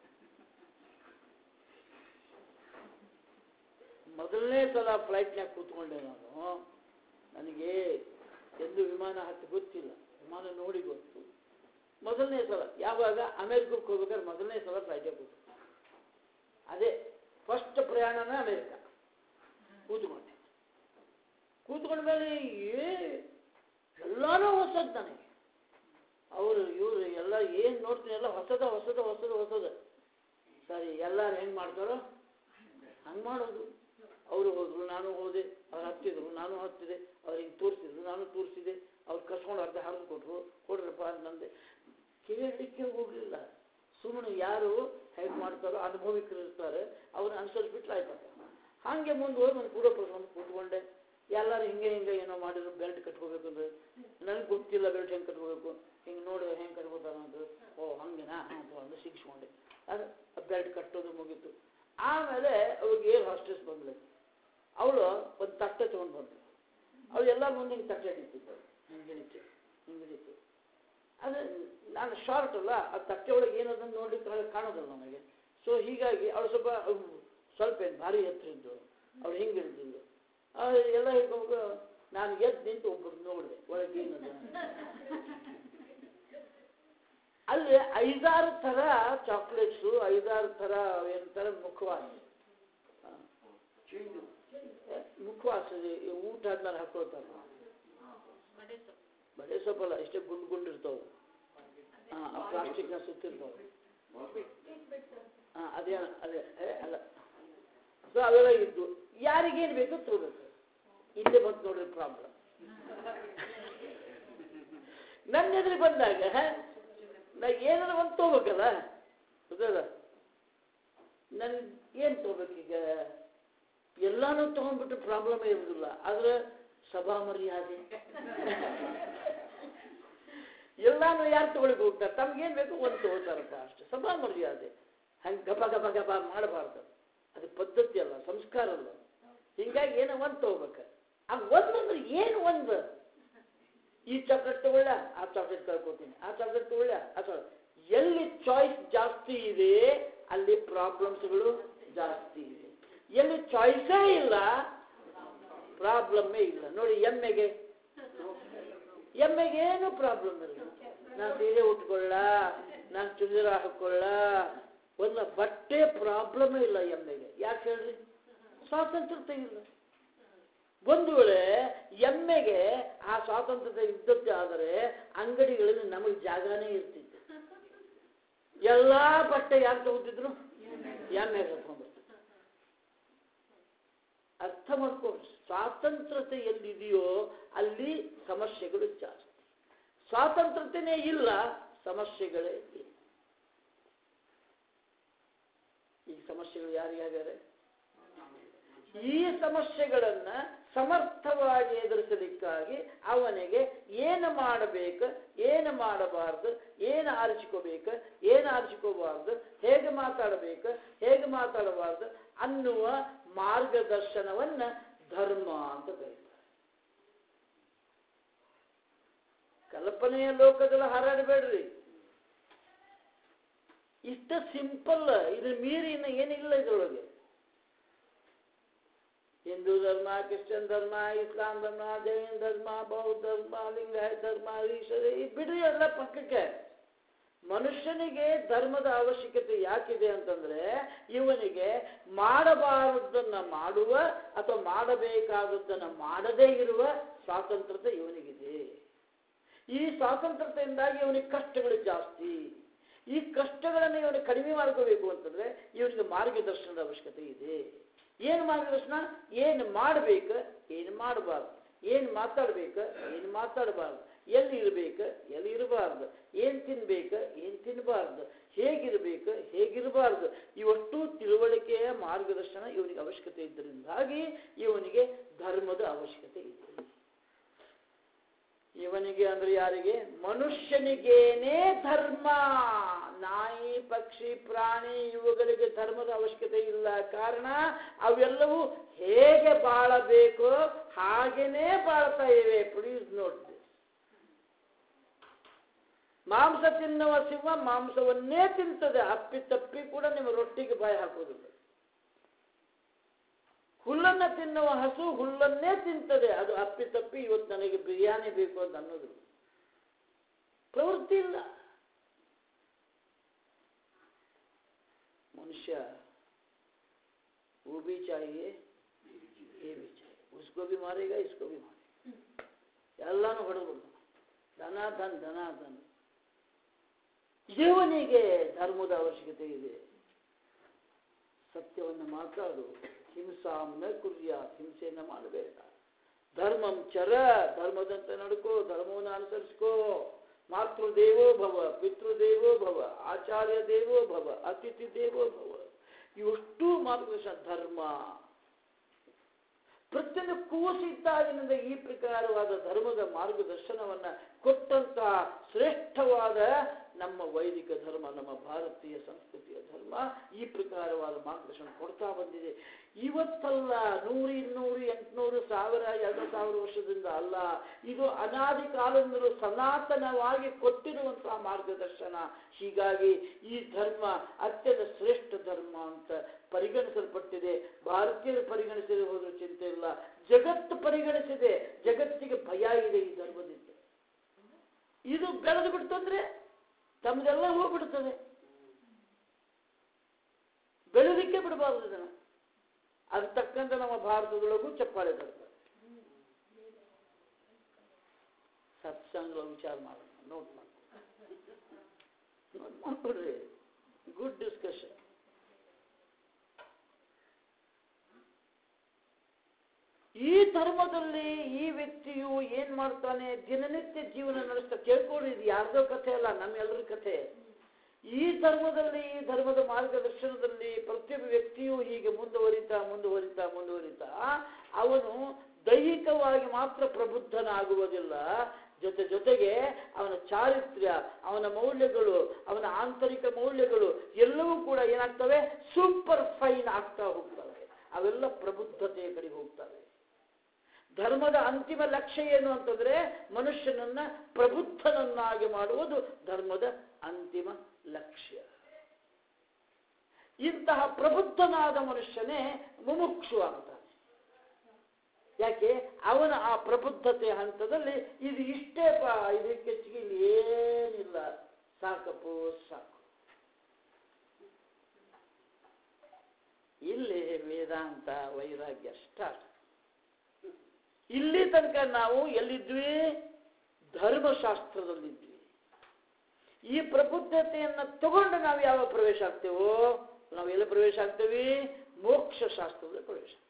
ಮೊದಲನೇ ಸಲ ಫ್ಲೈಟ್ನಾಗ ಕೂತ್ಕೊಂಡೆ ನಾನು ನನಗೆ ಎಂದು ವಿಮಾನ ಹತ್ತಿ ಗೊತ್ತಿಲ್ಲ ವಿಮಾನ ನೋಡಿ ಗೊತ್ತು ಮೊದಲನೇ ಸಲ ಯಾವಾಗ ಅಮೇರಿಕಕ್ಕೆ ಹೋಗ್ಬೇಕಾದ್ರೆ ಮೊದಲನೇ ಸಲ ಫ್ಲೈಟಿಗೆ ಕೂತು ಅದೇ ಫಸ್ಟ್ ಪ್ರಯಾಣನ ಅಮೇರಿಕ ಕೂತ್ಕೊಂಡೆ ಕೂತ್ಕೊಂಡ ಮೇಲೆ ಏ ಎಲ್ಲಾನು ಹೊಸದು ನನಗೆ ಅವರು ಇವರು ಎಲ್ಲ ಏನು ನೋಡ್ತೀನಿ ಎಲ್ಲ ಹೊಸದ ಹೊಸದ ಹೊಸದ ಹೊಸದ ಸರಿ ಎಲ್ಲಾರು ಹೆಂಗೆ ಮಾಡ್ತಾರೋ ಹಂಗೆ ಮಾಡೋದು ಅವರು ಹೋದ್ರು ನಾನು ಹೋದೆ ಅವ್ರು ಹತ್ತಿದ್ರು ನಾನು ಹತ್ತಿದೆ ಅವ್ರಿಗೆ ತೋರಿಸಿದ್ರು ನಾನು ತೋರಿಸಿದೆ ಅವ್ರು ಕಸ್ಕೊಂಡು ಅರ್ಧ ಹರಿದು ಕೊಟ್ರು ಕೊಡ್ರಪ್ಪ ಅಂತಂದೆ ಕೇಳಲಿಕ್ಕೆ ಹೋಗಲಿಲ್ಲ ಸುಮ್ಮನೆ ಯಾರು ಹೇಗೆ ಮಾಡ್ತಾರೋ ಅನುಭವಿಕರು ಇರ್ತಾರೆ ಅವ್ರನ್ನ ಅನುಸರಿಸ್ಬಿಟ್ರೆ ಆಯ್ತಪ್ಪ ಹಾಗೆ ಮುಂದೆ ಹೋಗಿ ನಾನು ಕೂಡ ಪ್ರಸಂಗ ಕೂತ್ಕೊಂಡೆ ಎಲ್ಲರೂ ಹಿಂಗೆ ಹಿಂಗೆ ಏನೋ ಮಾಡಿದ್ರು ಬೆಲ್ಟ್ ಕಟ್ಕೋಬೇಕು ಅಂದ್ರೆ ನನಗೆ ಗೊತ್ತಿಲ್ಲ ಬೆಲ್ಟ್ ಹೆಂಗೆ ಕಟ್ಕೋಬೇಕು ಹಿಂಗೆ ನೋಡಿ ಹೆಂಗೆ ಕಟ್ಕೋತಾರ ಅಂತ ಓ ಹಂಗೆನಾ ಅಂತ ಒಂದು ಶಿಕ್ಷಕೊಂಡೆ ಅದು ಬೆಲ್ಟ್ ಕಟ್ಟೋದು ಮುಗೀತು ಆಮೇಲೆ ಅವ್ರಿಗೆ ಏರ್ ಹಾಸ್ಟೆಸ್ ಬಂದ್ಲು ಅವಳು ಒಂದು ತಟ್ಟೆ ತೊಗೊಂಡು ಬಂದ್ಳು ಅವಳು ಎಲ್ಲ ಮುಂದೆ ಹಿಂಗೆ ತಟ್ಟೆ ಹಿಡಿತಿದ್ಳು ಹಿಂಗೆ ಹಿಡಿತು ಹಿಂಗೆ ಹಿಡಿತು ಅದು ನಾನು ಶಾರ್ಟ್ ಅಲ್ಲ ಆ ತಟ್ಟೆ ಒಳಗೆ ಏನದನ್ನು ನೋಡ್ಲಿಕ್ಕೆ ಕಾಣೋದಿಲ್ಲ ನನಗೆ ಸೊ ಹೀಗಾಗಿ ಅವಳು ಸ್ವಲ್ಪ ಅಹ್, ಸ್ವಲ್ಪ ಏನು ಭಾರಿ ಎತ್ತರ ಇದ್ದು ಅವಳು ಹಿಂಗೆ ಹಿಡಿದಿದ್ದು ಎಲ್ಲ ಹಿಡ್ಕೊಂಡು ನಾನು ಎದ್ದು ನಿಂತು ಒಬ್ಬರು ನೋಡಿದೆ ಒಳಗೆ ಏನದ ಅಲ್ಲಿ ಐದಾರು ಥರ ಚಾಕ್ಲೇಟ್ಸು ಐದಾರು ಥರ ಏನಂತಾರೆ ಮುಖವಾಸ ಆ, ಏ, ಮುಖವಾಸ ಈ ಊಟ ಆದ್ಮೇಲೆ ಹಾಕೊಳ್ತಾರೆ ಬಡೆ ಸೊಪ್ಪಲ್ಲ ಇಷ್ಟೇ ಗುಂಡು ಗುಂಡು ಇರ್ತಾವೆ ಹಾಂ ಪ್ಲಾಸ್ಟಿಕ್ನ ಸುತ್ತಿರ್ತಾವೆ ಹಾಂ ಅದೇ ಅದೇ ಏ, ಅಲ್ಲ ಸೊ ಅವೆಲ್ಲ ಇದ್ದು ಯಾರಿಗೇನು ಬೇಕೋ ತಗೋಬೇಕು ಇಲ್ಲೇ ಬಂತು ನೋಡ್ರಿ ಪ್ರಾಬ್ಲಮ್ ನನ್ನ ಎದುರು ಬಂದಾಗ ನಾ ಏನಾರ ಒಂದು ತಗೋಬೇಕಲ್ಲ ಗೊತ್ತದ ನನ್ ಏನು ತಗೋಬೇಕೀಗ ಎಲ್ಲಾನು ತಗೊಂಡ್ಬಿಟ್ಟು ಪ್ರಾಬ್ಲಮ್ ಇರುವುದಿಲ್ಲ ಆದ್ರೆ ಸಭಾ ಮರ್ಯಾದೆ ಎಲ್ಲಾನು ಯಾರು ತಗೊಳ್ಳಿಕ್ ಹೋಗ್ತಾರೆ ತಮ್ಗೇನ್ ಬೇಕು ಒಂದು ತಗೋತಾರಪ್ಪ ಅಷ್ಟೇ ಸಭಾ ಮರ್ಯಾದೆ ಹಂಗೆ ಗಪ ಗಪ ಗಪ ಮಾಡಬಾರ್ದು ಅದು ಪದ್ಧತಿ ಅಲ್ಲ ಸಂಸ್ಕಾರ ಅಲ್ಲ ಹಿಂಗಾಗಿ ಏನೋ ಒಂದು ತಗೋಬೇಕು ಆ ಒಂದು ಅಂದ್ರೆ ಏನು ಒಂದು ಈ ಚಾಕ್ಲೇಟ್ ತಗೊಳ್ಳ ಆ ಚಾಕ್ಲೇಟ್ ಕಳ್ಕೊತೀನಿ ಆ ಚಾಕ್ಲೇಟ್ ತಗೊಳ್ಳ ಆ ಚಾಕ್ಲೇಟ್ ಎಲ್ಲಿ ಚಾಯ್ಸ್ ಜಾಸ್ತಿ ಇದೆ ಅಲ್ಲಿ ಪ್ರಾಬ್ಲಮ್ಸ್ಗಳು ಜಾಸ್ತಿ ಇದೆ ಎಲ್ಲಿ ಚಾಯ್ಸೇ ಇಲ್ಲ ಪ್ರಾಬ್ಲಮ್ಮೇ ಇಲ್ಲ ನೋಡಿ ಎಮ್ಮೆಗೆ ಎಮ್ಮೆಗೆ ಏನು ಪ್ರಾಬ್ಲಮ್ ಇಲ್ಲ ನಾನು ಸೀರೆ ಉಟ್ಕೊಳ್ಳ ನಾನು ಚುಡಿದಾರ ಹಾಕೊಳ್ಳ ಒಂದು ಬಟ್ಟೆ ಪ್ರಾಬ್ಲಮ್ ಇಲ್ಲ ಎಮ್ಮೆಗೆ ಯಾಕೆ ಹೇಳ್ರಿ ಸ್ವಾತಂತ್ರ್ಯತೆ ಇಲ್ಲ ಒಂದು ವೇಳೆ ಎಮ್ಮೆಗೆ ಆ ಸ್ವಾತಂತ್ರ್ಯತೆ ಇದ್ದದ್ದೇ ಆದರೆ ಅಂಗಡಿಗಳಲ್ಲಿ ನಮಗೆ ಜಾಗನೇ ಇರ್ತಿತ್ತು ಎಲ್ಲಾ ಬಟ್ಟೆ ಯಾರು ತಗೋತಿದ್ರು ಎಮ್ಮೆಗೆ ತಗೊಂಡ್ಬರ್ತಿದ್ರು ಅರ್ಥ ಮಾಡ್ಕೊಂಡು ಸ್ವಾತಂತ್ರ್ಯತೆ ಎಲ್ಲಿದೆಯೋ ಅಲ್ಲಿ ಸಮಸ್ಯೆಗಳು ಜಾಸ್ತಿ ಸ್ವಾತಂತ್ರ್ಯತೆನೇ ಇಲ್ಲ ಸಮಸ್ಯೆಗಳೇ ಇಲ್ಲ ಈ ಸಮಸ್ಯೆಗಳು ಯಾರಿಗಾಗ್ಯಾರೆ ಈ ಸಮಸ್ಯೆಗಳನ್ನ ಸಮರ್ಥವಾಗಿ ಎದುರಿಸಲಿಕ್ಕಾಗಿ ಅವನಿಗೆ ಏನು ಮಾಡಬೇಕು ಏನು ಮಾಡಬಾರ್ದು ಏನು ಆರಿಸಿಕೋಬೇಕು ಏನು ಆರಿಸಿಕೋಬಾರ್ದು ಹೇಗೆ ಮಾತಾಡಬೇಕು ಹೇಗೆ ಮಾತಾಡಬಾರ್ದು ಅನ್ನುವ ಮಾರ್ಗದರ್ಶನವನ್ನ ಧರ್ಮ ಅಂತ ಕರೀತಾರೆ ಕಲ್ಪನೆಯ ಲೋಕದಲ್ಲಿ ಹಾರಾಡಬೇಡ್ರಿ ಇಷ್ಟ ಸಿಂಪಲ್ ಇದು ಮೀರಿ ಇನ್ನು ಏನಿಲ್ಲ ಇದರೊಳಗೆ ಹಿಂದೂ ಧರ್ಮ ಕ್ರಿಶ್ಚಿಯನ್ ಧರ್ಮ ಇಸ್ಲಾಂ ಧರ್ಮ ಜೈನ ಧರ್ಮ ಬೌದ್ಧ ಧರ್ಮ ಲಿಂಗಾಯತ ಧರ್ಮ ಈಶ್ವರ ಈ ಬಿಡ್ರಿ ಎಲ್ಲ ಪಕ್ಕಕ್ಕೆ ಮನುಷ್ಯನಿಗೆ ಧರ್ಮದ ಅವಶ್ಯಕತೆ ಯಾಕಿದೆ ಅಂತಂದ್ರೆ ಇವನಿಗೆ ಮಾಡಬಾರದನ್ನ ಮಾಡುವ ಅಥವಾ ಮಾಡಬೇಕಾದದ್ದನ್ನ ಮಾಡದೇ ಇರುವ ಸ್ವಾತಂತ್ರ್ಯತೆ ಇವನಿಗಿದೆ ಈ ಸ್ವಾತಂತ್ರ್ಯತೆಯಿಂದಾಗಿ ಇವನಿಗೆ ಕಷ್ಟಗಳು ಜಾಸ್ತಿ ಈ ಕಷ್ಟಗಳನ್ನು ಇವನು ಕಡಿಮೆ ಮಾಡ್ಕೋಬೇಕು ಅಂತಂದ್ರೆ ಇವನಿಗೆ ಮಾರ್ಗದರ್ಶನದ ಅವಶ್ಯಕತೆ ಇದೆ ಏನು ಮಾರ್ಗದರ್ಶನ ಏನು ಮಾಡಬೇಕು ಏನು ಮಾಡಬಾರ್ದು ಏನು ಮಾತಾಡ್ಬೇಕು ಏನು ಮಾತಾಡಬಾರ್ದು ಎಲ್ಲಿ ಇರಬೇಕು ಎಲ್ಲಿ ಇರಬಾರ್ದು ಏನು ತಿನ್ಬೇಕು ಏನು ತಿನ್ನಬಾರ್ದು ಹೇಗಿರಬೇಕು ಹೇಗಿರಬಾರ್ದು ಇವಷ್ಟು ತಿಳುವಳಿಕೆಯ ಮಾರ್ಗದರ್ಶನ ಇವನಿಗೆ ಅವಶ್ಯಕತೆ ಇದ್ದರಿಂದಾಗಿ ಇವನಿಗೆ ಧರ್ಮದ ಅವಶ್ಯಕತೆ ಇದೆ ಇವನಿಗೆ ಅಂದ್ರೆ ಯಾರಿಗೆ ಮನುಷ್ಯನಿಗೇನೇ ಧರ್ಮ ನಾಯಿ ಪಕ್ಷಿ ಪ್ರಾಣಿ ಇವುಗಳಿಗೆ ಧರ್ಮದ ಅವಶ್ಯಕತೆ ಇಲ್ಲ ಕಾರಣ ಅವೆಲ್ಲವೂ ಹೇಗೆ ಬಾಳಬೇಕೋ ಹಾಗೇನೇ ಬಾಳ್ತಾ ಇವೆ ಪ್ಲೀಸ್ ನೋಟ್ ಮಾಂಸ ತಿನ್ನುವ ಸಿಂಹ ಮಾಂಸವನ್ನೇ ತಿಂತದೆ ಅಪ್ಪಿ ತಪ್ಪಿ ಕೂಡ ನಿಮ್ಮ ರೊಟ್ಟಿಗೆ ಬಾಯಿ ಹಾಕೋದಿಲ್ಲ ಹುಲ್ಲನ್ನ ತಿನ್ನುವ ಹಸು ಹುಲ್ಲನ್ನೇ ತಿಂತದೆ ಅದು ಅಪ್ಪಿ ತಪ್ಪಿ ಇವತ್ತು ನನಗೆ ಬಿರಿಯಾನಿ ಬೇಕು ಅಂತ ಅನ್ನೋದು ಪ್ರವೃತ್ತಿ ಇಲ್ಲ मनुष्य वो भी चाहिए ये भी चाहिए उसको भी मारेगा इसको भी मारेगा ಎಲ್ಲಾನು ಹೊಡೆದ್ಬಿಡ್ತಾನೆ ಧನ ಧನ್ ಧನ ಧನ್ ಇವನಿಗೆ ಧರ್ಮದ ಅವಶ್ಯಕತೆ ಇದೆ ಸತ್ಯವನ್ನು ಮಾತಾಡು ಹಿಂಸಾಂನ ಕುರ್ಯ ಹಿಂಸೆಯನ್ನ ಮಾಡಬೇಡ ಧರ್ಮಂ ಚರ ಧರ್ಮದಂತೆ ನಡ್ಕೋ ಧರ್ಮವನ್ನು ಅನುಸರಿಸ್ಕೋ ಮಾತೃದೇವೋ ಭವ ಪಿತೃದೇವೋ ಭವ ಆಚಾರ್ಯ ದೇವೋ ಭವ ಅತಿಥಿ ದೇವೋ ಭವ ಇವಷ್ಟು ಮಾರ್ಗದರ್ಶನ ಧರ್ಮ ಪ್ರತಿಯೊಂದು ಕೂಸಿದ್ದಾಗಿನಿಂದ ಈ ಪ್ರಕಾರವಾದ ಧರ್ಮದ ಮಾರ್ಗದರ್ಶನವನ್ನ ಕೊಟ್ಟಂತಹ ಶ್ರೇಷ್ಠವಾದ ನಮ್ಮ ವೈದಿಕ ಧರ್ಮ ನಮ್ಮ ಭಾರತೀಯ ಸಂಸ್ಕೃತಿಯ ಧರ್ಮ ಈ ಪ್ರಕಾರವಾದ ಮಾರ್ಗದರ್ಶನ ಕೊಡ್ತಾ ಬಂದಿದೆ ಇವತ್ತಲ್ಲ ನೂರು ಇನ್ನೂರು ಎಂಟುನೂರು ಸಾವಿರ ಎರಡು ಸಾವಿರ ವರ್ಷದಿಂದ ಅಲ್ಲ ಇದು ಅನಾದಿ ಕಾಲದಿಂದಲೂ ಸನಾತನವಾಗಿ ಕೊಟ್ಟಿರುವಂತಹ ಮಾರ್ಗದರ್ಶನ ಹೀಗಾಗಿ ಈ ಧರ್ಮ ಅತ್ಯಂತ ಶ್ರೇಷ್ಠ ಧರ್ಮ ಅಂತ ಪರಿಗಣಿಸಲ್ಪಟ್ಟಿದೆ ಭಾರತೀಯರು ಪರಿಗಣಿಸದೆ ಹೋದ್ರೂ ಚಿಂತೆ ಇಲ್ಲ ಜಗತ್ತು ಪರಿಗಣಿಸಿದೆ ಜಗತ್ತಿಗೆ ಭಯ ಇದೆ ಈ ಧರ್ಮದಿಂದ ಇದು ಬೆಳೆದು ಬಿಡ್ತಂದ್ರೆ ತಮ್ಮದೆಲ್ಲ ಹೋಗ್ಬಿಡ್ತದೆ ಬೆಳೆಲಿಕ್ಕೆ ಬಿಡಬಾರದು ಇದನ್ನ ಅದ್ ತಕ್ಕಂತೆ ನಮ್ಮ ಭಾರತದೊಳಗೂ ಚಪ್ಪಾಳೆ ತರ್ತಾರೆ ಸತ್ಸಂಗ ವಿಚಾರ ಮಾಡೋಣ ನೋಟ್ ಮಾಡ್ಕೊಳ್ಳಿ ನೋಟ್ ಮಾಡ್ಕೊಡ್ರಿ ಗುಡ್ ಡಿಸ್ಕಷನ್ ಈ ಧರ್ಮದಲ್ಲಿ ಈ ವ್ಯಕ್ತಿಯು ಏನ್ ಮಾಡ್ತಾನೆ ದಿನನಿತ್ಯ ಜೀವನ ನಡೆಸ್ತಾ ಕೇಳ್ಕೊಳ್ಳಿ ಇದು ಯಾರ್ದೋ ಕಥೆ ಅಲ್ಲ ನಮ್ಮೆಲ್ಲರ ಕಥೆ ಈ ಧರ್ಮದಲ್ಲಿ ಈ ಧರ್ಮದ ಮಾರ್ಗದರ್ಶನದಲ್ಲಿ ಪ್ರತಿಯೊಬ್ಬ ವ್ಯಕ್ತಿಯು ಹೀಗೆ ಮುಂದುವರಿತಾ ಮುಂದುವರಿತಾ ಮುಂದುವರಿತಾ ಅವನು ದೈಹಿಕವಾಗಿ ಮಾತ್ರ ಪ್ರಬುದ್ಧನಾಗುವುದಿಲ್ಲ ಜೊತೆ ಜೊತೆಗೆ ಅವನ ಚಾರಿತ್ರ್ಯ ಅವನ ಮೌಲ್ಯಗಳು ಅವನ ಆಂತರಿಕ ಮೌಲ್ಯಗಳು ಎಲ್ಲವೂ ಕೂಡ ಏನಾಗ್ತವೆ ಸೂಪರ್ ಫೈನ್ ಆಗ್ತಾ ಹೋಗ್ತವೆ ಅವೆಲ್ಲ ಪ್ರಬುದ್ಧತೆಯ ಕಡೆಗೆ ಹೋಗ್ತವೆ ಧರ್ಮದ ಅಂತಿಮ ಲಕ್ಷ್ಯ ಏನು ಅಂತಂದ್ರೆ ಮನುಷ್ಯನನ್ನ ಪ್ರಬುದ್ಧನನ್ನಾಗಿ ಮಾಡುವುದು ಧರ್ಮದ ಅಂತಿಮ ಲಕ್ಷ್ಯ ಇಂತಹ ಪ್ರಬುದ್ಧನಾದ ಮನುಷ್ಯನೇ ಮುಮುಕ್ಷು ಆಗ್ತಾನೆ ಯಾಕೆ ಅವನ ಆ ಪ್ರಬುದ್ಧತೆಯ ಹಂತದಲ್ಲಿ ಇದು ಇಷ್ಟೇ ಪಾ ಇದಕ್ಕೆ ಹೆಚ್ಚಿಗೆ ಇಲ್ಲಿ ಏನಿಲ್ಲ ಸಾಕಪ್ಪು ಸಾಕು ಇಲ್ಲಿ ವೇದಾಂತ ವೈರಾಗ್ಯ ಸ್ಟಾರ್ಟ್ ಇಲ್ಲಿ ತನಕ ನಾವು ಎಲ್ಲಿದ್ವಿ ಧರ್ಮಶಾಸ್ತ್ರದಲ್ಲಿದ್ವಿ ಈ ಪ್ರಬುದ್ಧತೆಯನ್ನ ತಗೊಂಡು ನಾವು ಯಾವ ಪ್ರವೇಶ ಆಗ್ತೇವೋ ನಾವು ಎಲ್ಲಿ ಪ್ರವೇಶ ಆಗ್ತೇವಿ ಮೋಕ್ಷ ಶಾಸ್ತ್ರದಲ್ಲಿ ಪ್ರವೇಶ ಆಗ್ತೇವೆ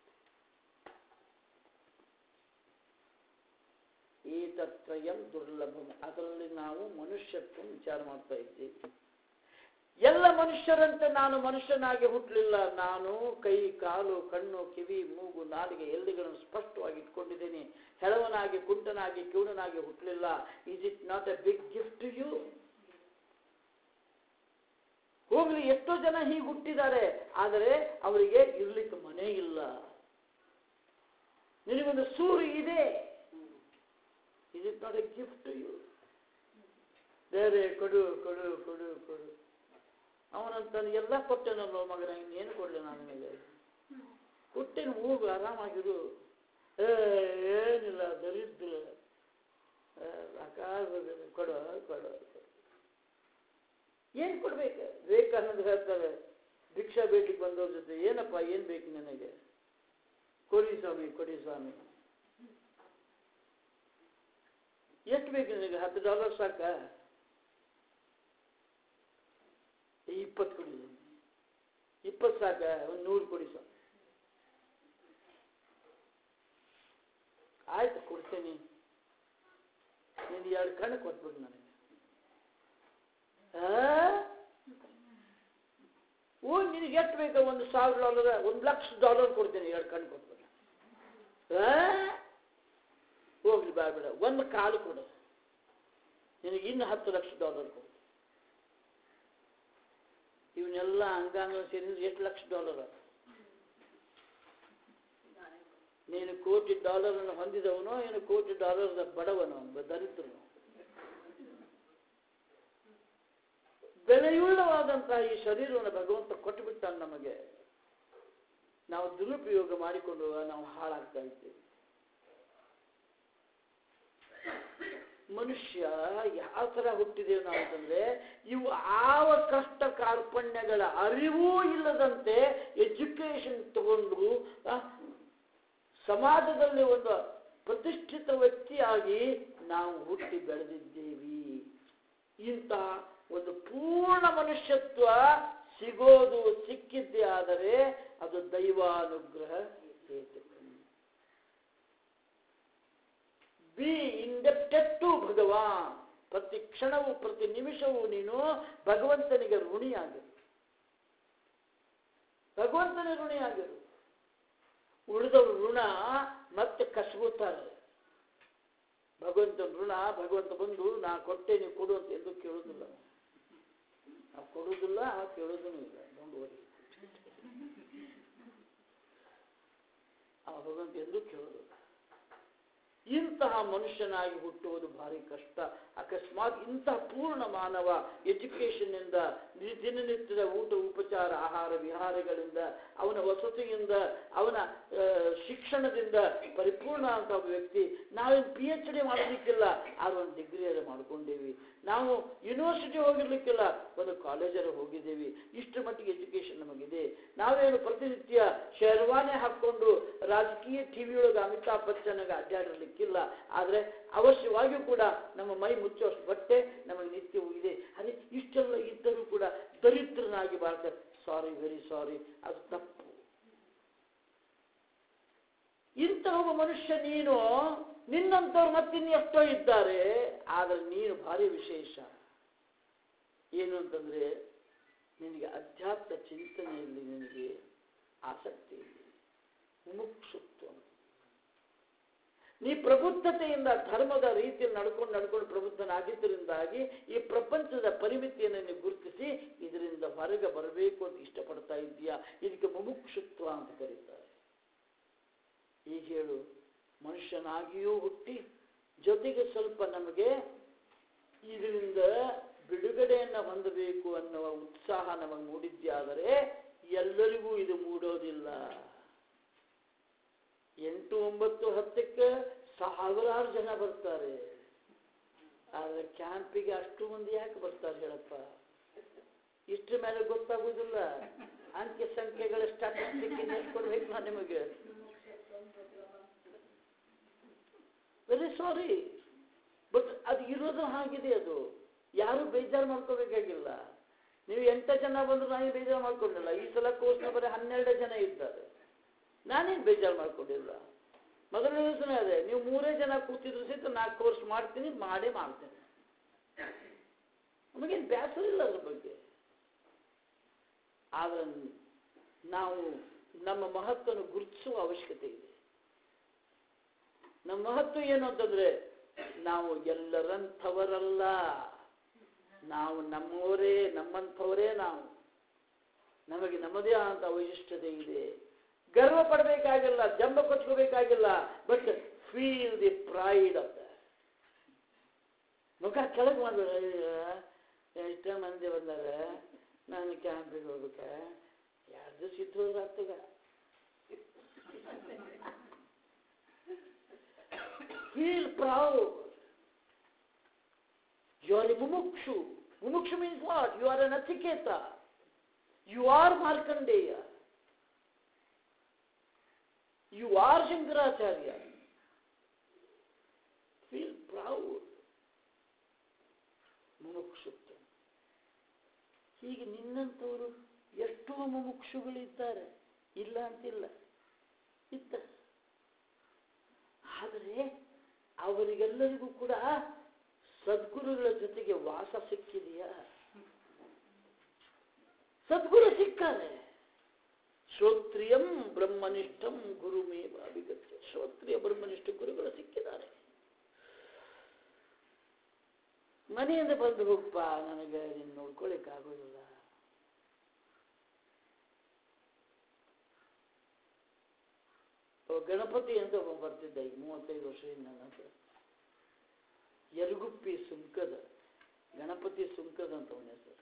ಈ ತತ್ರಯಂ ದುರ್ಲಭಂ ಅದರಲ್ಲಿ ನಾವು ಮನುಷ್ಯತ್ವ ವಿಚಾರ ಮಾಡ್ತಾ ಇದ್ದೀವಿ ಎಲ್ಲ ಮನುಷ್ಯರಂತೆ ನಾನು ಮನುಷ್ಯನಾಗಿ ಹುಟ್ಟಲಿಲ್ಲ ನಾನು ಕೈ ಕಾಲು ಕಣ್ಣು ಕಿವಿ ಮೂಗು ನಾಲಿಗೆ ಎಲ್ಲಿಗಳನ್ನು ಸ್ಪಷ್ಟವಾಗಿ ಇಟ್ಕೊಂಡಿದ್ದೀನಿ ಹೆಳವನಾಗಿ ಕುಂಟನಾಗಿ ಕಿವುಡನಾಗಿ ಹುಟ್ಟಲಿಲ್ಲ is it not a big gift to you ಹೋಗ್ಲಿ ಎಷ್ಟೋ ಜನ ಹೀಗೆ ಹುಟ್ಟಿದ್ದಾರೆ ಆದರೆ ಅವರಿಗೆ ಇರ್ಲಿಕ್ಕೆ ಮನೆ ಇಲ್ಲ ನಿನಗೊಂದು ಸೂರು ಇದೆ is it not a gift to you ಬೇರೆ ಕೊಡು ಕೊಡು ಕೊಡು ಕೊಡು ಅವನಂತ ಎಲ್ಲ ಕೊಟ್ಟೆನಲ್ಲೋ ಮಗನ ಇನ್ನೇನು ಕೊಡ್ಲಿ ನಾನು ಮೇಲೆ ಹುಟ್ಟೇನು ಹೋಗು ಆರಾಮಾಗಿರು ಏ ಏನಿಲ್ಲ ದರಿದ್ರ ಆಕಾಶ ಕೊಡು ಕೊಡು ಏನು ಕೊಡ್ಬೇಕು ವಿವೇಕಾನಂದ ಹೇಳ್ತಾರೆ ಭಿಕ್ಷಾ ಬೇಟಿಗೆ ಬಂದವ್ರ ಜೊತೆ ಏನಪ್ಪ ಏನು ಬೇಕು ನನಗೆ ಕೊಡಿ ಸ್ವಾಮಿ ಕೊಡಿ ಸ್ವಾಮಿ ಎಷ್ಟು ಬೇಕು ನಿನಗೆ ಹತ್ತು ಡಾಲರ್ ಸಾಕ ಇಪ್ಪತ್ತು ಕೊಡಿ ಇಪ್ಪತ್ತು ಸಾಕ ಒಂದು ನೂರು ಕೊಡಿ ಸ್ವಾಮಿ ಆಯ್ತು ಕೊಡ್ತೇನೆ ನೀನು ಎರಡು ಕಣ್ಣು ಕೊಟ್ಬಿಡು ನನಗೆ ಆ? ಓ ನಿನಗೆ ಎಷ್ಟು ಬೇಕು ಒಂದು ಸಾವಿರ ಡಾಲರ್ ಒಂದು ಲಕ್ಷ ಡಾಲರ್ ಕೊಡ್ತೇನೆ ಎರಡು ಕಣ್ಣು ಕೊಟ್ಬಿಡು ಆ? ಹೋಗ್ಲಿ ಬೇಡ ಬೇಡ ಒಂದು ಕಾಲು ಕೊಡು ನಿನಗೆ ಇನ್ನು ಹತ್ತು ಲಕ್ಷ ಡಾಲರ್ ಕೊಡು ಇವನ್ನೆಲ್ಲ ಅಂಗಾಂಗ ಸೇರಿದ್ರೆ ಎಷ್ಟು ಲಕ್ಷ ಡಾಲರ್ ನೀನು ಕೋಟಿ ಡಾಲರ್ ಅನ್ನು ಹೊಂದಿದವನೋ ಏನು ಕೋಟಿ ಡಾಲರ್ ಬಡವನೋ ಬ- ದರಿದ್ರನೋ ಬೆಲೆಯುಳ್ಳವಾದಂತಹ ಈ ಶರೀರವನ್ನು ಭಗವಂತ ಕೊಟ್ಟುಬಿಟ್ಟಾನೆ ನಮಗೆ ನಾವು ದುರುಪಯೋಗ ಮಾಡಿಕೊಂಡು ನಾವು ಹಾಳಾಗ್ತಾ ಇದ್ದೇವೆ ಮನುಷ್ಯ ಯಾವ ಥರ ಹುಟ್ಟಿದೇವೆ ನಾವು ಅಂತಂದ್ರೆ ಇವು ಯಾವ ಕಷ್ಟ ಕಾರ್ಪಣ್ಯಗಳ ಅರಿವೂ ಇಲ್ಲದಂತೆ ಎಜುಕೇಶನ್ ತಗೊಂಡು ಆ, ಸಮಾಜದಲ್ಲಿ ಒಂದು ಪ್ರತಿಷ್ಠಿತ ವ್ಯಕ್ತಿಯಾಗಿ ನಾವು ಹುಟ್ಟಿ ಬೆಳೆದಿದ್ದೇವೆ ಇಂತಹ ಒಂದು ಪೂರ್ಣ ಮನುಷ್ಯತ್ವ ಸಿಗೋದು ಸಿಕ್ಕಿದ್ದೇ ಆದರೆ ಅದು ದೈವಾನುಗ್ರಹ ಹೇತು ಬಿ ಇಂಡೆಪ್ಟೆಡ್ ಟು ಭಗವಾನ್ ಪ್ರತಿ ಕ್ಷಣವೂ ಪ್ರತಿ ನಿಮಿಷವೂ ನೀನು ಭಗವಂತನಿಗೆ ಋಣಿಯಾಗಿರು ಭಗವಂತನ ಋಣಿಯಾಗಿರು ಉಳಿದವರು ಋಣ ಮತ್ತೆ ಕಸ್ಬುತ್ತಾರೆ ಭಗವಂತನ ಋಣ ಭಗವಂತ ಬಂದು ನಾ ಕೊಟ್ಟೆ ನೀವು ಕೊಡು ಅಂತ ಎಂದು ಕೇಳೋದಿಲ್ಲ ನಾವು ಕೊಡುವುದಿಲ್ಲ ಕೇಳೋದೂ ಇಲ್ಲ ನೋಡುವರಿ ಆ ಭಗವಂತ ಎಂದೂ ಕೇಳೋದಿಲ್ಲ ಇಂತಹ ಮನುಷ್ಯನಾಗಿ ಹುಟ್ಟುವುದು ಭಾರಿ ಕಷ್ಟ ಅಕಸ್ಮಾತ್ ಇಂತಹ ಪೂರ್ಣ ಮಾನವ ಎಜುಕೇಶನ್ನಿಂದ ನಿ- ದಿನನಿತ್ಯದ ಊಟ ಉಪಚಾರ ಆಹಾರ ವಿಹಾರಗಳಿಂದ ಅವನ ವಸತಿಯಿಂದ ಅವನ ಆ, ಶಿಕ್ಷಣದಿಂದ ಪರಿಪೂರ್ಣ ಅಂತ ಒಬ್ಬ ವ್ಯಕ್ತಿ ನಾವೇನು ಪಿ ಎಚ್ ಡಿ ಮಾಡೋದಕ್ಕಿಲ್ಲ ಆದ್ರೆ ಒಂದು ಡಿಗ್ರಿಯರ ಮಾಡ್ಕೊಂಡೇವಿ ನಾವು ಯೂನಿವರ್ಸಿಟಿ ಹೋಗಿರ್ಲಿಕ್ಕಿಲ್ಲ ಒಂದು ಕಾಲೇಜರ ಹೋಗಿದ್ದೇವೆ ಇಷ್ಟರ ಮಟ್ಟಿಗೆ ಎಜುಕೇಶನ್ ನಮಗಿದೆ ನಾವೇನು ಪ್ರತಿನಿತ್ಯ ಶೇರ್ವಾನೆ ಹಾಕ್ಕೊಂಡು ರಾಜಕೀಯ ಟಿವಿಯೊಳಗೆ ಅಮಿತಾಬ್ ಬಚ್ಚನ್ಗೆ ಅಡ್ಡಾಡಿರ್ಲಿಕ್ಕಿಲ್ಲ ಆದರೆ ಅವಶ್ಯವಾಗಿಯೂ ಕೂಡ ನಮ್ಮ ಮೈ ಮುಚ್ಚುವಷ್ಟು ಬಟ್ಟೆ ನಮಗೆ ನಿತ್ಯವೂ ಇದೆ ಅದೇ ಇಷ್ಟೆಲ್ಲ ಇದ್ದರೂ ಕೂಡ ದರಿದ್ರನಾಗಿ ಬಾಳ್ತಾರೆ ಸಾರಿ ವೆರಿ ಸಾರಿ ಅದು ತಪ್ಪು ಇಂತಹ ಒಬ್ಬ ಮನುಷ್ಯ ನೀನು ನಿನ್ನಂಥವ್ರು ಮತ್ತಿನ್ನು ಎಷ್ಟೋ ಇದ್ದಾರೆ ಆದರೆ ನೀನು ಭಾರಿ ವಿಶೇಷ ಏನು ಅಂತಂದ್ರೆ ನಿನಗೆ ಅಧ್ಯಾತ್ಮ ಚಿಂತನೆಯಲ್ಲಿ ನಿನಗೆ ಆಸಕ್ತಿ ಇದೆ ಮುಮುಕ್ಷುತ್ವ ನೀ ಪ್ರಬುದ್ಧತೆಯಿಂದ ಧರ್ಮದ ರೀತಿಯಲ್ಲಿ ನಡ್ಕೊಂಡು ನಡ್ಕೊಂಡು ಪ್ರಬುದ್ಧನಾಗಿದ್ದರಿಂದಾಗಿ ಈ ಪ್ರಪಂಚದ ಪರಿಮಿತಿಯನ್ನು ನೀನು ಗುರುತಿಸಿ ಇದರಿಂದ ಹೊರಗೆ ಬರಬೇಕು ಅಂತ ಇಷ್ಟಪಡ್ತಾ ಇದ್ದೀಯಾ ಇದಕ್ಕೆ ಮುಮುಕ್ಷುತ್ವ ಅಂತ ಕರೀತಾರೆ ಈಗ ಹೇಳು ಮನುಷ್ಯನಾಗಿಯೂ ಹುಟ್ಟಿ ಜೊತೆಗೆ ಸ್ವಲ್ಪ ನಮಗೆ ಇದರಿಂದ ಬಿಡುಗಡೆಯನ್ನು ಹೊಂದಬೇಕು ಅನ್ನುವ ಉತ್ಸಾಹ ನಮಗೆ ಮೂಡಿದ್ಯಾದರೆ ಎಲ್ಲರಿಗೂ ಇದು ಮೂಡೋದಿಲ್ಲ ಎಂಟು ಒಂಬತ್ತು ಹತ್ತಕ್ಕೆ ಸಾವಿರಾರು ಜನ ಬರ್ತಾರೆ ಆದರೆ ಕ್ಯಾಂಪಿಗೆ ಅಷ್ಟು ಮಂದಿ ಯಾಕೆ ಬರ್ತಾರೆ ಹೇಳಪ್ಪ ಇಷ್ಟ್ರ ಮೇಲೆ ಗೊತ್ತಾಗುವುದಿಲ್ಲ ಅಂಕೆ ಸಂಖ್ಯೆಗಳ ಸ್ಟಾಟಿಸ್ಟಿಕ್ ಕೊಡ್ಬೇಕು ನಾನು ನಿಮಗೆ ವೆರಿ ಸಾರಿ ಬಟ್ ಅದು ಇರೋದು ಹಾಗಿದೆ ಅದು ಯಾರು ಬೇಜಾರು ಮಾಡ್ಕೋಬೇಕಾಗಿಲ್ಲ ನೀವು ಎಂಟು ಜನ ಬಂದ್ರು ನಾನು ಬೇಜಾರು ಮಾಡ್ಕೊಂಡಿಲ್ಲ ಈ ಸಲ ಕೋರ್ಸ್ನ ಬರೀ ಹನ್ನೆರಡು ಜನ ಇದ್ದಾರೆ ನಾನೇನು ಬೇಜಾರು ಮಾಡ್ಕೊಂಡಿಲ್ಲ ಮೊದಲನೇ ದಿವಸನೇ ಅದೇ ನೀವು ಮೂರೇ ಜನ ಕೂತಿದ್ರು ಸಹಿತ ನಾಲ್ಕು ಕೋರ್ಸ್ ಮಾಡ್ತೀನಿ ಮಾಡೇ ಮಾಡ್ತೇನೆ ನಮಗೇನು ಬೇಸರ ಇಲ್ಲ ಅದ್ರ ಬಗ್ಗೆ ಆದರೆ ನಾವು ನಮ್ಮ ಮಹತ್ವವನ್ನು ಗುರುತಿಸುವ ಅವಶ್ಯಕತೆ ಇದೆ ನಮ್ಮ ಮಹತ್ವ ಏನು ಅಂತಂದ್ರೆ ನಾವು ಎಲ್ಲರಂಥವರಲ್ಲ ನಾವು ನಮ್ಮವರೇ ನಮ್ಮಂಥವರೇ ನಾವು ನಮಗೆ ನಮ್ಮದೇ ಆದಂಥ ವೈಶಿಷ್ಟ್ಯತೆ ಇದೆ ಗರ್ವ ಪಡಬೇಕಾಗಿಲ್ಲ ಜಂಬ ಕೊಚ್ಕೋಬೇಕಾಗಿಲ್ಲ but feel the pride of ಮುಖ ಕೆಳಗೆ ಮಾಡ್ಬೇಡ ಎಷ್ಟೋ ಮಂದಿ ಬಂದಾರ ನಾನು ಕ್ಯಾಂಪಿಗೆ ಹೋಗ್ಬೇಕ ಎರಡು ದಿವಸ ಇದ್ದು ಹೋದ್ರೆ ಆಗ್ತದ feel proud you are a mumukshu mumukshu means what you are a Nachiketa you are Markandeya you are Shankaracharya feel proud ಮುಮುಕ್ಷುತ್ವ ಹೀಗೆ ನಿನ್ನಂಥವರು ಎಷ್ಟೋ ಮುಮುಕ್ಷುಗಳಿದ್ದಾರೆ ಇಲ್ಲ ಅಂತಿಲ್ಲ ಇದ್ದಾರೆ ಆದರೆ ಅವರಿಗೆಲ್ಲರಿಗೂ ಕೂಡ ಸದ್ಗುರುಗಳ ಜೊತೆಗೆ ವಾಸ ಸಿಕ್ಕಿದೆಯಾ ಸದ್ಗುರು ಸಿಕ್ಕಾರೆ ಶ್ರೋತ್ರಿಯಂ ಬ್ರಹ್ಮನಿಷ್ಠಂ ಗುರುಮೇವ ಅಭಿಗತ್ಯ ಶ್ರೋತ್ರಿಯ ಬ್ರಹ್ಮನಿಷ್ಠ ಗುರುಗಳು ಸಿಕ್ಕಿದ್ದಾರೆ ಮನೆಯಿಂದ ಬಂದು ಹೋಗಪ್ಪ ನನಗೆ ನಿನ್ನ ನೋಡ್ಕೊಳಿಕ್ ಆಗೋದಿಲ್ಲ ಒಬ್ಬ ಗಣಪತಿ ಅಂತ ಒಬ್ಬ ಬರ್ತಿದ್ದ ಈಗ ಮೂವತ್ತೈದು ವರ್ಷದಿಂದ ನನ್ನ ಹತ್ರ ಯರಗುಪ್ಪಿ ಸುಂಕದ ಗಣಪತಿ ಸುಂಕದ ಅಂತ ಅವನ ಹೆಸರು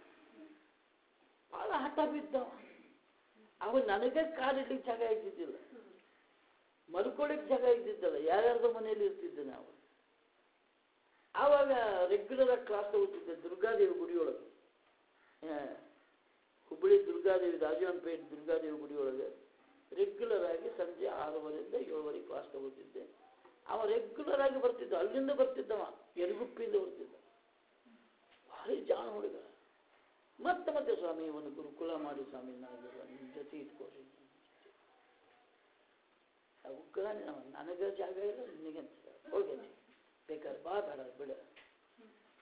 ಬಹಳ ಹಠ ಬಿದ್ದವ ಅವ ನನಗೆ ಕಾಲಿಡ್ಲಿಕ್ಕೆ ಜಾಗ ಇದ್ದಿದ್ದಿಲ್ಲ ಮಲ್ಕೊಳ್ಳಿಕ್ಕೆ ಜಾಗ ಇದ್ದಿದ್ದಲ್ಲ ಯಾರ್ಯಾರ್ದೋ ಮನೆಯಲ್ಲಿ ಇರ್ತಿದ್ದೆ ನಾವು ಆವಾಗ ರೆಗ್ಯುಲರ್ ಆಗಿ ಕ್ಲಾಸ್ ತಗೋತಿದ್ದೆ ದುರ್ಗಾದೇವಿ ಗುಡಿಯೊಳಗೆ ಆ, ಹುಬ್ಬಳ್ಳಿ ದುರ್ಗಾದೇವಿ ರಾಜವನ್ಪೇಟೆ ದುರ್ಗಾದೇವಿ ಗುಡಿಯೊಳಗೆ ರೆಗ್ಯುಲರ್ ಆಗಿ ಸಂಜೆ ಆರೂವರೆಯಿಂದ ಏಳುವರೆಗೆ ಕ್ಲಾಸ್ ತಗೋತಿದ್ದೆ ಅವ ರೆಗ್ಯುಲರ್ ಆಗಿ ಬರ್ತಿದ್ದ ಅಲ್ಲಿಂದ ಬರ್ತಿದ್ದವ ಯರಗುಪ್ಪಿಯಿಂದ ಬರ್ತಿದ್ದ ಭಾರಿ ಜಾಣ ಹುಡುಗ ಮತ್ತೆ ಮತ್ತೆ ಸ್ವಾಮಿ ಒಂದು ಗುರುಕುಲ ಮಾಡಿ ಸ್ವಾಮಿ ನಾನು ನಿಮ್ಮ ಜೊತೆ ಇಟ್ಕೊಳ್ರಿ ಅವಕ್ಕ ನನಗೆ ಜಾಗ ಇಲ್ಲ ನಿನಗೆ ಹೋಗಿ ಬೇಕಾದ್ರೆ ಬಾ ಬೇಡ ಬಿಡ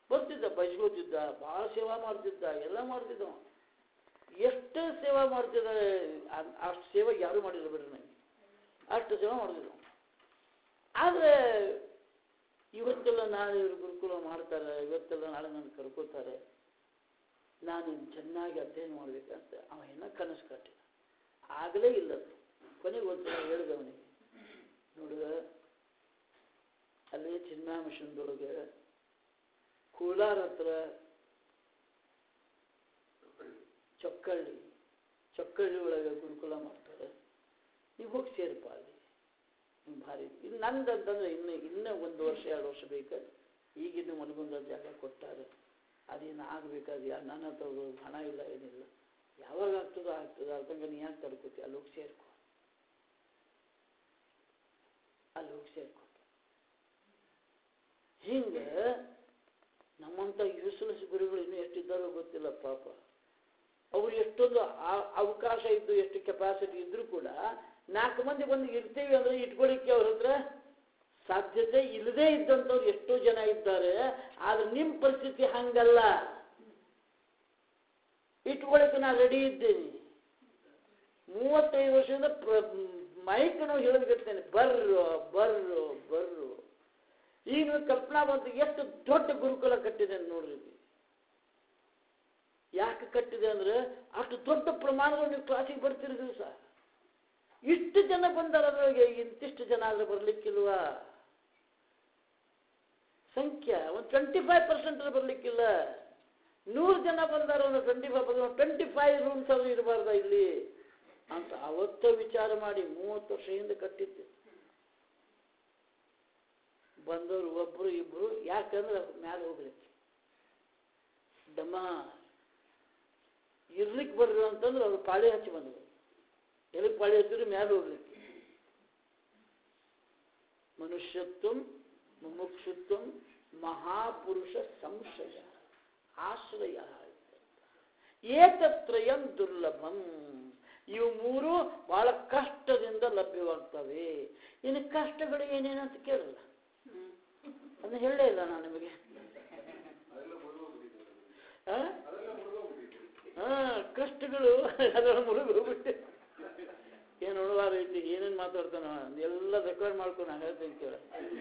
ಬರ್ತಿದ್ದ ಬೈಸ್ಕೋತಿದ್ದ ಭಾಳ ಸೇವಾ ಮಾಡ್ತಿದ್ದ ಎಲ್ಲ ಮಾಡ್ತಿದ್ದ ಅವ. ಎಷ್ಟು ಸೇವಾ ಮಾಡ್ತಿದ್ದಾರೆ ಅ- ಅಷ್ಟು ಸೇವೆ ಯಾರು ಮಾಡಿಲ್ಲ ಬಿಡ್ರಿ ನನಗೆ ಅಷ್ಟು ಸೇವೆ ಮಾಡ್ತಿದ್ದ ಅವ. ಆದ್ರೆ ಇವತ್ತೆಲ್ಲ ನಾಳೆ ಇವರು ಗುರುಕುಲ ಮಾಡ್ತಾರೆ ಇವತ್ತೆಲ್ಲ ನಾಳೆ ನನ್ನ ಕರ್ಕೋತಾರೆ ನಾನು ಚೆನ್ನಾಗಿ ಅಧ್ಯಯನ ಮಾಡ್ಬೇಕಂತ ಅವ ಏನೋ ಕನಸು ಕಟ್ಟಿದ ಆಗಲೇ ಇಲ್ಲ ಅದು. ಕೊನೆಗೆ ಒಂದ್ಸಲ ಹೇಳಿದೆ ಅವನಿಗೆ ನೋಡುವ ಅಲ್ಲಿ ಚಿನ್ಮಯ ಮಿಷನ್ದೊಳಗೆ ಕೋಲಾರ ಹತ್ರ ಚೊಕ್ಕಳ್ಳಿ ಚೊಕ್ಕಳ್ಳಿ ಒಳಗೆ ಗುರುಕುಲ ಮಾಡ್ತಾರೆ ನೀವು ಹೋಗಿ ಸೇರಪ್ಪ ಅಲ್ಲಿ ನೀವು ಭಾರಿ ಇದು ನಂದು ಅಂತಂದ್ರೆ ಇನ್ನು ಇನ್ನೂ ಒಂದು ವರ್ಷ ಎರಡು ವರ್ಷ ಬೇಕು ಈಗಿನ್ನು ಮನಗೊಂದ ಜಾಗ ಕೊಟ್ಟಾರೆ ಅದೇನು ಆಗಬೇಕಾದ್ರೆ ಯಾ ನನ್ನ ಹತ್ರ ಅದು ಹಣ ಇಲ್ಲ ಏನಿಲ್ಲ ಯಾವಾಗ ಆಗ್ತದೋ ಆಗ್ತದೋ ಅರ್ಥಂಗ ನೀ ಯಾಕೆ ತಡ್ಕೋತಿ ಅಲ್ಲಿ ಹೋಗಿ ಸೇರ್ಕೊ ಅಲ್ಲಿ ಹೋಗಿ ಸೇರ್ಕೊ ಹಿಂಗೆ ನಮ್ಮಂಥ ಯೂಸ್ಲೆಸ್ ಗುರುಗಳು ಇನ್ನೂ ಎಷ್ಟಿದ್ದಾರೋ ಗೊತ್ತಿಲ್ಲ ಪಾಪ ಅವ್ರು ಎಷ್ಟೊಂದು ಆ- ಅವಕಾಶ ಇದ್ದು ಎಷ್ಟು ಕೆಪಾಸಿಟಿ ಇದ್ರೂ ಕೂಡ ನಾಲ್ಕು ಮಂದಿ ಬಂದು ಇರ್ತೀವಿ ಅಂದ್ರೆ ಇಟ್ಕೊಳ್ಳಿಕ್ಕೆ ಅವ್ರ ಹತ್ರ ಸಾಧ್ಯತೆ ಇಲ್ಲದೇ ಇದ್ದಂಥವ್ರು ಎಷ್ಟೋ ಜನ ಇದ್ದಾರೆ ಆದ್ರೆ ನಿಮ್ಮ ಪರಿಸ್ಥಿತಿ ಹಂಗಲ್ಲ ಇಟ್ಕೊಳ್ಳಿಕ್ಕೆ ನಾನು ರೆಡಿ ಇದ್ದೇನೆ ಮೂವತ್ತೈದು ವರ್ಷದಿಂದ ಪ್ರ ಮೈಕನ್ನು ಹೇಳಿದ್ಬಿಡ್ತೇನೆ ಬರ್ರು ಬರ್ರು ಬರ್ರು ಈಗ ನೀವು ಕಲ್ಪನಾ ಬಂತು ಎಷ್ಟು ದೊಡ್ಡ ಗುರುಕುಲ ಕಟ್ಟಿದೆ ನೋಡ್ರಿ ಇದು. ಯಾಕೆ ಕಟ್ಟಿದೆ ಅಂದ್ರೆ ಅಷ್ಟು ದೊಡ್ಡ ಪ್ರಮಾಣದಲ್ಲಿ ನೀವು ಕ್ಲಾಸಿಗೆ ಬರ್ತೀರಿ ದಿವಸ ಇಷ್ಟು ಜನ ಬಂದಾರ ಅದ್ರೊಳಗೆ ಇಂತಿಷ್ಟು ಜನ ಆದ್ರೆ ಬರ್ಲಿಕ್ಕಿಲ್ವಾ ಸಂಖ್ಯೆ ಒಂದು ಟ್ವೆಂಟಿ ಫೈವ್ ಪರ್ಸೆಂಟ್ ಬರ್ಲಿಕ್ಕಿಲ್ಲ ನೂರು ಜನ ಬಂದಾರ ಒಂದು twenty five percent twenty five rooms ಆದ್ರೂ ಇರಬಾರ್ದ ಇಲ್ಲಿ ಅಂತ ಅವತ್ತೇ ವಿಚಾರ ಮಾಡಿ ಮೂವತ್ತು ವರ್ಷ ಹಿಂದೆ ಕಟ್ಟಿದ್ದು ಬಂದವರು ಒಬ್ರು ಇಬ್ರು ಯಾಕಂದ್ರೆ ಮ್ಯಾಲೆ ಹೋಗ್ಲಿಕ್ಕೆ ಡಮ ಇರ್ಲಿಕ್ಕೆ ಬರ್ರಿ ಅಂತಂದ್ರೆ ಅವ್ರು ಪಾಳಿ ಹಚ್ಚಿ ಬಂದರು ಎಲ್ಲಿಗೆ ಪಾಳಿ ಹಚ್ಚಿದ್ರು ಮ್ಯಾಲೆ ಹೋಗ್ಲಿಕ್ಕೆ ಮನುಷ್ಯತ್ವಂ ಮುಮುಕ್ಷುತ್ವಂ ಮಹಾಪುರುಷ ಸಂಶಯ ಆಶ್ರಯ ಏತತ್ರಯಂ ದುರ್ಲಭಂ ಇವು ಮೂರು ಬಹಳ ಕಷ್ಟದಿಂದ ಲಭ್ಯವಾಗ್ತವೆ ಇನ್ನು ಕಷ್ಟಗಳು ಏನೇನಂತ ಕೇಳಲ್ಲ ಅದನ್ನ ಹೇಳಲೇ ಇಲ್ಲ ನಾನು ನಿಮಗೆ ಆ? ಆ, ಕಷ್ಟಗಳು ಅದರ ಮುಳುಗಿ ಹೋಗ್ಬಿಟ್ಟೆ ಏನು ಉಣವಾರ ಐತಿ ಏನೇನು ಮಾತಾಡ್ತಾನ ಎಲ್ಲ ರೆಕಾರ್ಡ್ ಮಾಡ್ಕೊಂಡು ನಾನು ಹೇಳ್ತೇನೆ ಕೇಳ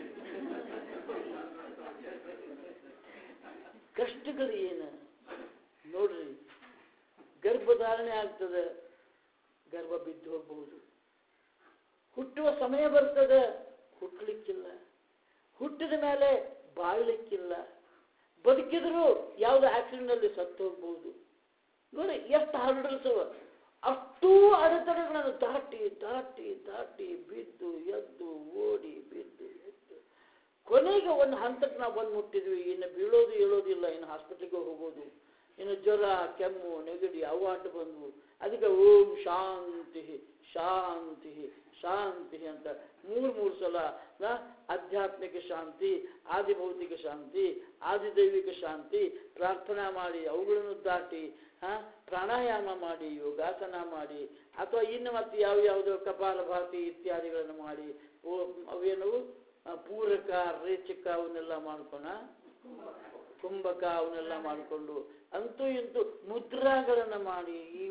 ಕಷ್ಟಗಳು ಏನು ನೋಡ್ರಿ ಗರ್ಭಧಾರಣೆ ಆಗ್ತದೆ ಗರ್ಭ ಬಿದ್ದು ಹೋಗ್ಬಹುದು ಹುಟ್ಟುವ ಸಮಯ ಬರ್ತದೆ ಹುಟ್ಟಲಿಕ್ಕಿಲ್ಲ ಹುಟ್ಟಿದ ಮೇಲೆ ಬಾಳ್ಲಿಕ್ಕಿಲ್ಲ ಬದುಕಿದ್ರು ಯಾವ್ದು ಆಕ್ಸಿಡೆಂಟಲ್ಲಿ ಸತ್ತು ಹೋಗ್ಬೋದು ನೋಡಿ ಎಷ್ಟು ಹರ್ಡಲ್ಸ್ ಅವ ಅಷ್ಟೂ ಅಡೆತಡೆಗಳನ್ನು ದಾಟಿ ದಾಟಿ ದಾಟಿ ಬಿದ್ದು ಎದ್ದು ಓಡಿ ಬಿದ್ದು ಎದ್ದು ಕೊನೆಗೆ ಒಂದು ಹಂತಕ್ಕೆ ನಾವು ಬಂದು ಮುಟ್ಟಿದ್ವಿ ಇನ್ನು ಬೀಳೋದು ಹೇಳೋದಿಲ್ಲ ಇನ್ನು ಹಾಸ್ಪಿಟ್ಲಿಗೆ ಹೋಗೋದು ಇನ್ನು ಜ್ವರ ಕೆಮ್ಮು ನೆಗಡಿ ಅವು ಅಡ್ಡು ಬಂದ್ವು ಅದಕ್ಕೆ ಓಂ ಶಾಂತಿ ಶಾಂತಿ ಶಾಂತಿ ಅಂತ ಮೂರು ಮೂರು ಸಲ ನ ಆಧ್ಯಾತ್ಮಿಕ ಶಾಂತಿ ಆದಿಭೌತಿಕ ಶಾಂತಿ ಆದಿದೈವಿಕ ಶಾಂತಿ ಪ್ರಾರ್ಥನಾ ಮಾಡಿ ಅವುಗಳನ್ನು ದಾಟಿ ಹಾ ಪ್ರಾಣಾಯಾಮ ಮಾಡಿ ಯೋಗಾಸನ ಮಾಡಿ ಅಥವಾ ಇನ್ನು ಮತ್ತೆ ಯಾವ ಯಾವುದೋ ಕಪಾಲಭಾತಿ ಇತ್ಯಾದಿಗಳನ್ನು ಮಾಡಿ ಓ ಅವೇನವು ಆ, ಪೂರಕ ರೇಚಕ ಅವನ್ನೆಲ್ಲ ಮಾಡ್ಕೊಣ ಕುಂಭಕ ಅವನ್ನೆಲ್ಲ ಮಾಡಿಕೊಂಡು ಅಂತೂ ಇಂತೂ ಮುದ್ರಾಗಳನ್ನು ಮಾಡಿ ಈ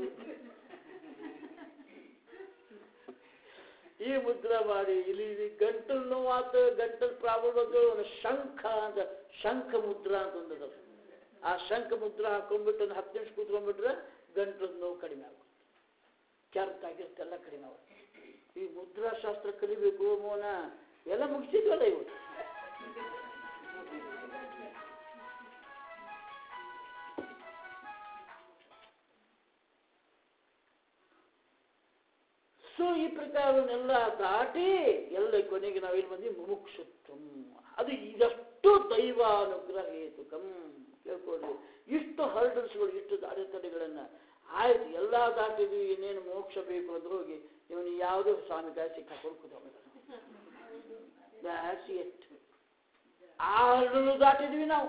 ಈ ಮುದ್ರಾ ಮಾಡಿ ಇಲ್ಲಿ ಇಲ್ಲಿ ಗಂಟಲು ನೋವಾತ ಗಂಟಲು ಪ್ರಾಬ್ಲಮ್ ಅಂತ ಒಂದು ಶಂಖ ಅಂತ ಶಂಖ ಮುದ್ರಾ ಅಂತ ಒಂದದ ಆ ಶಂಖ ಮುದ್ರಾ ಹಾಕೊಂಡ್ಬಿಟ್ಟು ಒಂದು ಹತ್ತು ನಿಮಿಷ ಕೂತ್ಕೊಂಡ್ಬಿಟ್ರೆ ಗಂಟಲು ನೋವು ಕಡಿಮೆ ಆಗುತ್ತೆ ಕೆರ್ತ ಗಿರ್ತೆಲ್ಲ ಕಡಿಮೆ ಆಗುತ್ತೆ ಈ ಮುದ್ರಾಶಾಸ್ತ್ರ ಕಲಿಬೇಕು ಮೋನ ಎಲ್ಲ ಮುಗಿಸಿದ್ವಲ್ಲ ಇವತ್ತು ಸೊ ಈ ಪ್ರಕಾರವನ್ನೆಲ್ಲ ದಾಟಿ ಎಲ್ಲ ಕೊನೆಗೆ ನಾವೇನು ಬಂದ್ವಿ ಮುಮುಕ್ಷುತ್ವ ಅದು ಇದಷ್ಟು ದೈವಾನುಗ್ರಹ ಹೇತುಕಂ ಕೇಳ್ಕೊಡ್ರಿ ಇಷ್ಟು ಹರ್ಡಲ್ಸ್ಗಳು ಇಷ್ಟು ಅಡೆತಡೆಗಳನ್ನ ಆಯ್ತು ಎಲ್ಲ ದಾಟಿದ್ವಿ ಇನ್ನೇನು ಮೋಕ್ಷ ಬೇಕು ಅಂದ್ರೆ ಹೋಗಿ ಇವನು ಯಾವುದೋ ಸ್ವಾಮಿ ಕಾಯಿ ಸಿಕ್ಕಾಕೊಂಡು ಕೂತ್ಕೊಂಡಿದ್ದಾನೆ That's it. ಆ ಹರಡಲು ದಾಟಿದ್ವಿ ನಾವು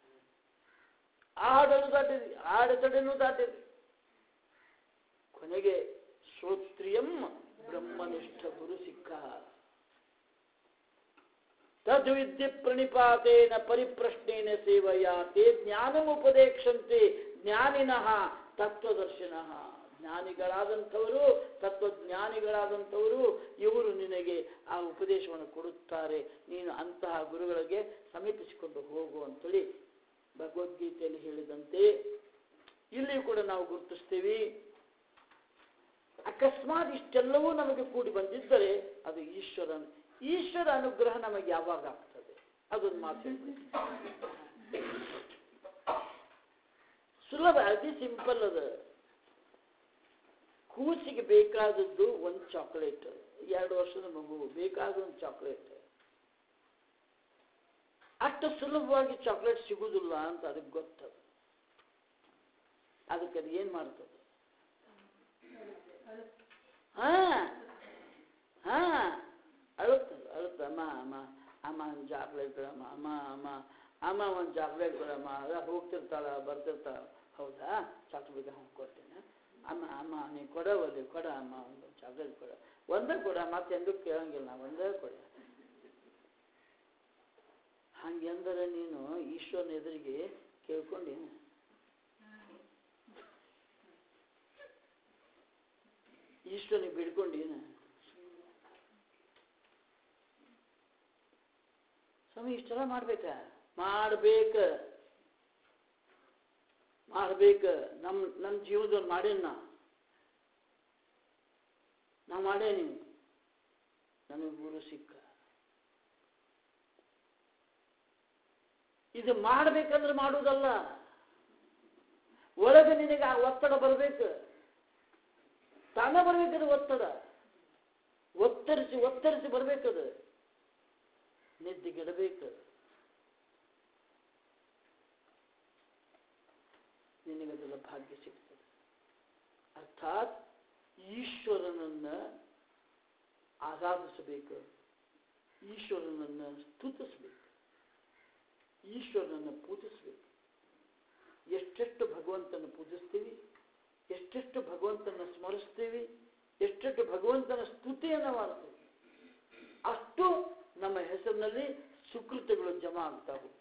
ಆ ಹರಡಲು ದಾಟಿದ್ವಿ ಆ ಅಡೆತಡೆನೂ ದಾಟಿದ್ವಿ ಕೊನೆಗೆ ಶ್ರೋತ್ರಿಯಂ ಬ್ರಹ್ಮನಿಷ್ಠ ಗುರು ಸಿಕ್ಕ ತದ್ವಿದ್ಯ ಪ್ರಣಿಪಾತೇನ ಪರಿಪ್ರಶ್ನೇನ ಸೇವಯ ತೇ ಜ್ಞಾನಮುಪದೇಕ್ಷಂತೆ ಜ್ಞಾನಿನಃ ತತ್ವದರ್ಶಿನಃ ಜ್ಞಾನಿಗಳಾದಂಥವರು ತತ್ವಜ್ಞಾನಿಗಳಾದಂಥವರು ಇವರು ನಿನಗೆ ಆ ಉಪದೇಶವನ್ನು ಕೊಡುತ್ತಾರೆ ನೀನು ಅಂತಹ ಗುರುಗಳಿಗೆ ಸಮೀಪಿಸಿಕೊಂಡು ಹೋಗು ಅಂತೇಳಿ ಭಗವದ್ಗೀತೆಯಲ್ಲಿ ಹೇಳಿದಂತೆ ಇಲ್ಲಿ ಕೂಡ ನಾವು ಗುರುತಿಸ್ತೀವಿ ಅಕಸ್ಮಾತ್ ಇಷ್ಟೆಲ್ಲವೂ ನಮಗೆ ಕೂಡಿ ಬಂದಿದ್ದರೆ ಅದು ಈಶ್ವರನ ಈಶ್ವರ ಅನುಗ್ರಹ ನಮಗೆ ಯಾವಾಗ ಆಗ್ತದೆ ಅದೊಂದು ಮಾತು ಹೇಳ್ತೀನಿ. ಸುಲಭ ಅತಿ ಸಿಂಪಲ್ ಅದ ಕೂಸಿಗೆ ಬೇಕಾದದ್ದು ಒಂದು ಚಾಕ್ಲೇಟ್ ಎರಡು ವರ್ಷದ ಮಗು ಬೇಕಾದ ಒಂದು ಚಾಕ್ಲೇಟ್ ಅಷ್ಟು ಸುಲಭವಾಗಿ ಚಾಕ್ಲೇಟ್ ಸಿಗುವುದಿಲ್ಲ ಅಂತ ಅದಕ್ಕೆ ಗೊತ್ತದ ಅದಕ್ಕೆ ಅದು ಏನು ಮಾಡ್ತದೆ ಹಾ ಹಾ ಅಳುತ್ತಲ್ಲ ಅಳುತ್ತ ಅಮ್ಮ ಅಮ್ಮ ಅಮ್ಮ ಒಂದು ಚಾಕ್ಲೇಟ್ ಕೊಡಮ್ಮ ಅಮ್ಮ ಅಮ್ಮ ಅಮ್ಮ ಒಂದು ಚಾಕ್ಲೇಟ್ ಕೊಡಮ್ಮ ಅದ ಹೋಗ್ತಿರ್ತಾಳ ಬರ್ತಿರ್ತಾಳ ಹೌದಾ ಚಾಕ್ಲೇಟ್ ಹ್ಞೂ ಕೊಡ್ತೇನೆ ಅಮ್ಮ ಅಮ್ಮ ನೀ ಕೊಡವಲ್ಲಿ ಕೊಡ ಅಮ್ಮ ಒಂದು ಚಾಕ್ಲೇಟ್ ಕೊಡ ಒಂದೇ ಕೊಡ ಮತ್ತೆ ಎಂದೂ ಕೇಳಂಗಿಲ್ಲ ನಾ ಒಂದೇ ಕೊಡ ಹಂಗೆಂದರೆ ನೀನು ಈಶ್ವರನ ಎದುರಿಗೆ ಕೇಳ್ಕೊಂಡೇನು ಈಶ್ವರನಿಗೆ ಬಿಡ್ಕೊಂಡೇನು ಸ್ವಾಮಿ ಇಷ್ಟೆಲ್ಲ ಮಾಡ್ಬೇಕಾ ಮಾಡ್ಬೇಕ ಮಾಡ್ಬೇಕ ನಮ್ ನನ್ನ ಜೀವನದಲ್ಲಿ ಮಾಡೇನ್ ನಾ ನಾ ಮಾಡೇನಿ ನನಗೆ ಗುರು ಸಿಕ್ಕ ಇದು ಮಾಡ್ಬೇಕಂದ್ರೆ ಮಾಡುವುದಲ್ಲ ಒಳಗೆ ನಿನಗೆ ಆ ಒತ್ತಡ ಬರಬೇಕು ತಾನ ಬರ್ಬೇಕದು ಒತ್ತಡ ಒತ್ತರಿಸಿ ಒತ್ತರಿಸಿ ಬರ್ಬೇಕದು ನಿದ್ದೆಗೆಡಬೇಕು ನಿನಗದೆಲ್ಲ ಭಾಗ್ಯ ಸಿಗ್ತದೆ ಅರ್ಥಾತ್ ಈಶ್ವರನನ್ನ ಆರಾಧಿಸಬೇಕು ಈಶ್ವರನನ್ನ ಸ್ತುತಿಸಬೇಕು ಈಶ್ವರನನ್ನ ಪೂಜಿಸಬೇಕು ಎಷ್ಟೆಷ್ಟು ಭಗವಂತನ ಪೂಜಿಸ್ತೀವಿ ಎಷ್ಟೆಷ್ಟು ಭಗವಂತನ ಸ್ಮರಿಸ್ತೀವಿ ಎಷ್ಟೆಷ್ಟು ಭಗವಂತನ ಸ್ತುತಿಯನ್ನು ಮಾಡ್ತೀವಿ ಅಷ್ಟು ನಮ್ಮ ಹೆಸರಿನಲ್ಲಿ ಸುಕೃತಗಳು ಜಮಾ ಆಗ್ತಾ ಹೋಗ್ತವೆ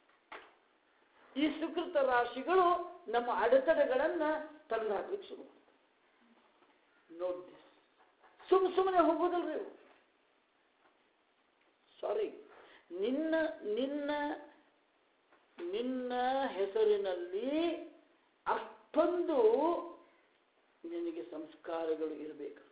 ಈ ಸುಕೃತ ರಾಶಿಗಳು ನಮ್ಮ ಅಡೆತಡೆಗಳನ್ನ ತಂದು ಹಾಕ್ಲಿಕ್ಕೆ ಶುರು ಮಾಡ್ತವೆ ನೋಟ್ ದಿಸ್ ಸುಮ್ ಸುಮ್ಮನೆ ಹೋಗೋದಲ್ರಿ ಇವು ಸಾರಿ ನಿನ್ನ ನಿನ್ನ ನಿನ್ನ ಹೆಸರಿನಲ್ಲಿ ಅಷ್ಟೊಂದು ನಿನಗೆ ಸಂಸ್ಕಾರಗಳು ಇರಬೇಕು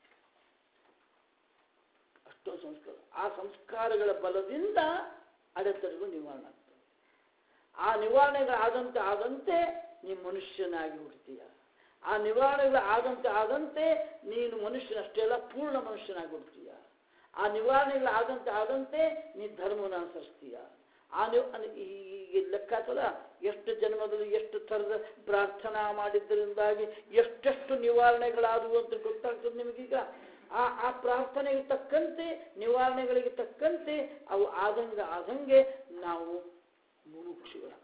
ಅಷ್ಟೊಂದು ಸಂಸ್ಕಾರ ಆ ಸಂಸ್ಕಾರಗಳ ಬಲದಿಂದ ಅಡೆತಡೆಗಳು ನಿವಾರಣೆ ಆಗ್ತವೆ ಆ ನಿವಾರಣೆಗಳಾದಂತೆ ಆದಂತೆ ನೀನು ಮನುಷ್ಯನಾಗಿ ಹುಡ್ತೀಯ ಆ ನಿವಾರಣೆಗಳು ಆದಂತೆ ಆದಂತೆ ನೀನು ಮನುಷ್ಯನಷ್ಟೇ ಅಲ್ಲ ಪೂರ್ಣ ಮನುಷ್ಯನಾಗಿ ಹುಡ್ತೀಯ ಆ ನಿವಾರಣೆಗಳು ಆದಂತೆ ಆದಂತೆ ನೀ ಧರ್ಮವನ್ನು ಅನುಸರಿಸ್ತೀಯ ಆ ನೀವು ಈ ಲೆಕ್ಕ ಆತಲ್ಲ ಎಷ್ಟು ಜನ್ಮದಲ್ಲಿ ಎಷ್ಟು ಥರದ ಪ್ರಾರ್ಥನಾ ಮಾಡಿದ್ದರಿಂದಾಗಿ ಎಷ್ಟೆಷ್ಟು ನಿವಾರಣೆಗಳಾದವು ಅಂತ ಗೊತ್ತಾಗ್ತದೆ ನಿಮಗೀಗ ಆ ಆ ಪ್ರಾರ್ಥನೆಗೆ ತಕ್ಕಂತೆ ನಿವಾರಣೆಗಳಿಗೆ ತಕ್ಕಂತೆ ಅವು ಆದಂಗ ಆದಂಗೆ ನಾವು ಮುಮುಕ್ಷುಗಳಾಗ್ತೇವೆ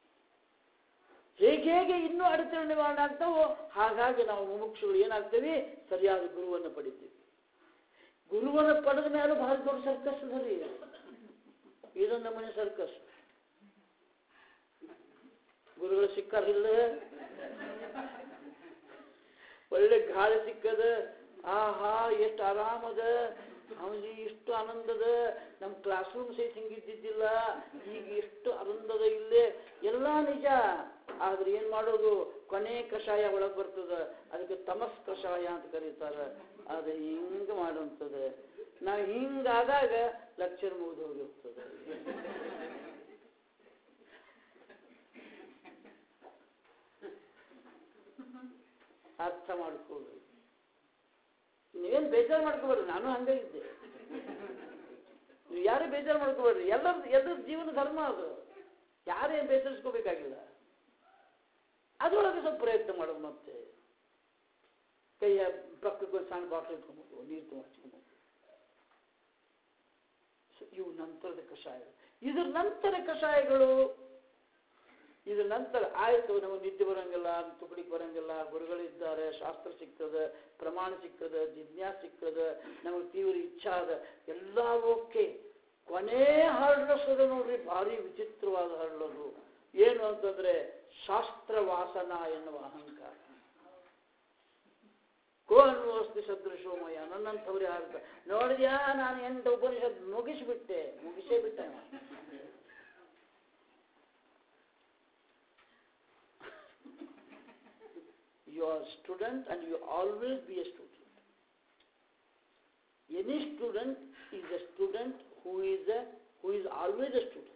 ಹೇಗೆ ಹೇಗೆ ಇನ್ನೂ ಅಡೆತಡೆ ನಿವಾರಣೆ ಆಗ್ತಾವೋ ಹಾಗಾಗಿ ನಾವು ಮುಮುಕ್ಷುಗಳು ಏನಾಗ್ತೇವೆ ಸರಿಯಾದ ಗುರುವನ್ನು ಪಡಿತೀವಿ ಗುರುವನ್ನು ಪಡೆದ ಮೇಲೆ ಭಾರಿ ದೊಡ್ಡ ಸರ್ಕಸ್ ಅದ ರೀ ಇದೊಂದು ನಮೂನೆ ಸರ್ಕಸ್ ಗುರುಗಳು ಸಿಕ್ಕಾರಿಲ್ಲ ಒಳ್ಳೆ ಗಾಳಿ ಸಿಕ್ಕದ ಆಹಾ ಎಷ್ಟು ಆರಾಮದ ಅವನಿಗೆ ಇಷ್ಟು ಆನಂದದ ನಮ್ಮ ಕ್ಲಾಸ್ ರೂಮ್ ಸಹಿತ ಹಿಂಗಿದ್ದಿದ್ದಿಲ್ಲ ಈಗ ಎಷ್ಟು ಆನಂದದ ಇಲ್ಲೇ ಎಲ್ಲ ನಿಜ ಆದ್ರೆ ಏನ್ ಮಾಡೋದು ಕೊನೆ ಕಷಾಯ ಒಳಗೆ ಬರ್ತದ ಅದಕ್ಕೆ ತಮಸ್ ಕಷಾಯ ಅಂತ ಕರೀತಾರೆ ಅದು ಹಿಂಗ ಮಾಡುವಂಥದ್ದು ನಾವು ಹಿಂಗಾದಾಗ ಲೆಕ್ಚರ್ ಮುಗಿದು ಹೋಗಿರ್ತದೆ ಅರ್ಥ ಮಾಡ್ಕೊಳ್ರಿ ನೀವೇನು ಬೇಜಾರು ಮಾಡ್ಕೋಬೇಡ್ರಿ ನಾನು ಹಂಗೆ ಇದ್ದೆ ನೀವು ಯಾರು ಬೇಜಾರು ಮಾಡ್ಕೋಬೇಡ್ರಿ ಎಲ್ಲರ ಎಲ್ಲರ ಜೀವನ ಧರ್ಮ ಅದು ಯಾರೇನು ಬೇಸರಿಸ್ಕೋಬೇಕಾಗಿಲ್ಲ ಅದರೊಳಗೆ ಸ್ವಲ್ಪ ಪ್ರಯತ್ನ ಮಾಡೋದು ಮತ್ತೆ ಕೈಯ ಪಕ್ಕಕ್ಕೆ ಒಂದು ಸಣ್ಣ ಬಾಟ್ಲ್ ಇಟ್ಕೊಂಬೋದು ನೀರು ತುಂಬ ಹಚ್ಕೊಂಬೋದು ಸೊ ಇವು ನಂತರದ ಕಷಾಯಗಳು ಇದ್ರ ನಂತರ ಕಷಾಯಗಳು ಇದ್ರ ನಂತರ ಆಯ್ತು ನಮಗೆ ನಿದ್ದೆ ಬರಂಗಿಲ್ಲ ತುಕಡಿಗೆ ಬರಂಗಿಲ್ಲ ಗುರುಗಳಿದ್ದಾರೆ ಶಾಸ್ತ್ರ ಸಿಗ್ತದೆ ಪ್ರಮಾಣ ಸಿಗ್ತದೆ ಜಿಜ್ಞಾಸ ಸಿಗ್ತದೆ ನಮಗೆ ತೀವ್ರ ಇಚ್ಛಾ ಅದ ಎಲ್ಲ ಓಕೆ ಕೊನೆ ಹರಡಿಸೋದು ನೋಡ್ರಿ ಭಾರಿ ವಿಚಿತ್ರವಾದ ಹರಡೋದು ಏನು ಅಂತಂದ್ರೆ ಶಾಸ್ತ್ರ ವಾಸನ ಎನ್ನುವ ಅಹಂಕಾರ ಕೋನ್ವಸ್ತಿ ಸದೃಶೋಮಯ ನನ್ನಂಥವ್ರು ಯಾರು ನೋಡಿದ್ಯಾ ನಾನು ಎಂಟು ಉಪನಿಷತ್ ಮುಗಿಸಿಬಿಟ್ಟೆ ಮುಗಿಸೇ ಬಿಟ್ಟೆ ನಾನು. you are a student and you always be a student. Any student is a student who is a who is always a student.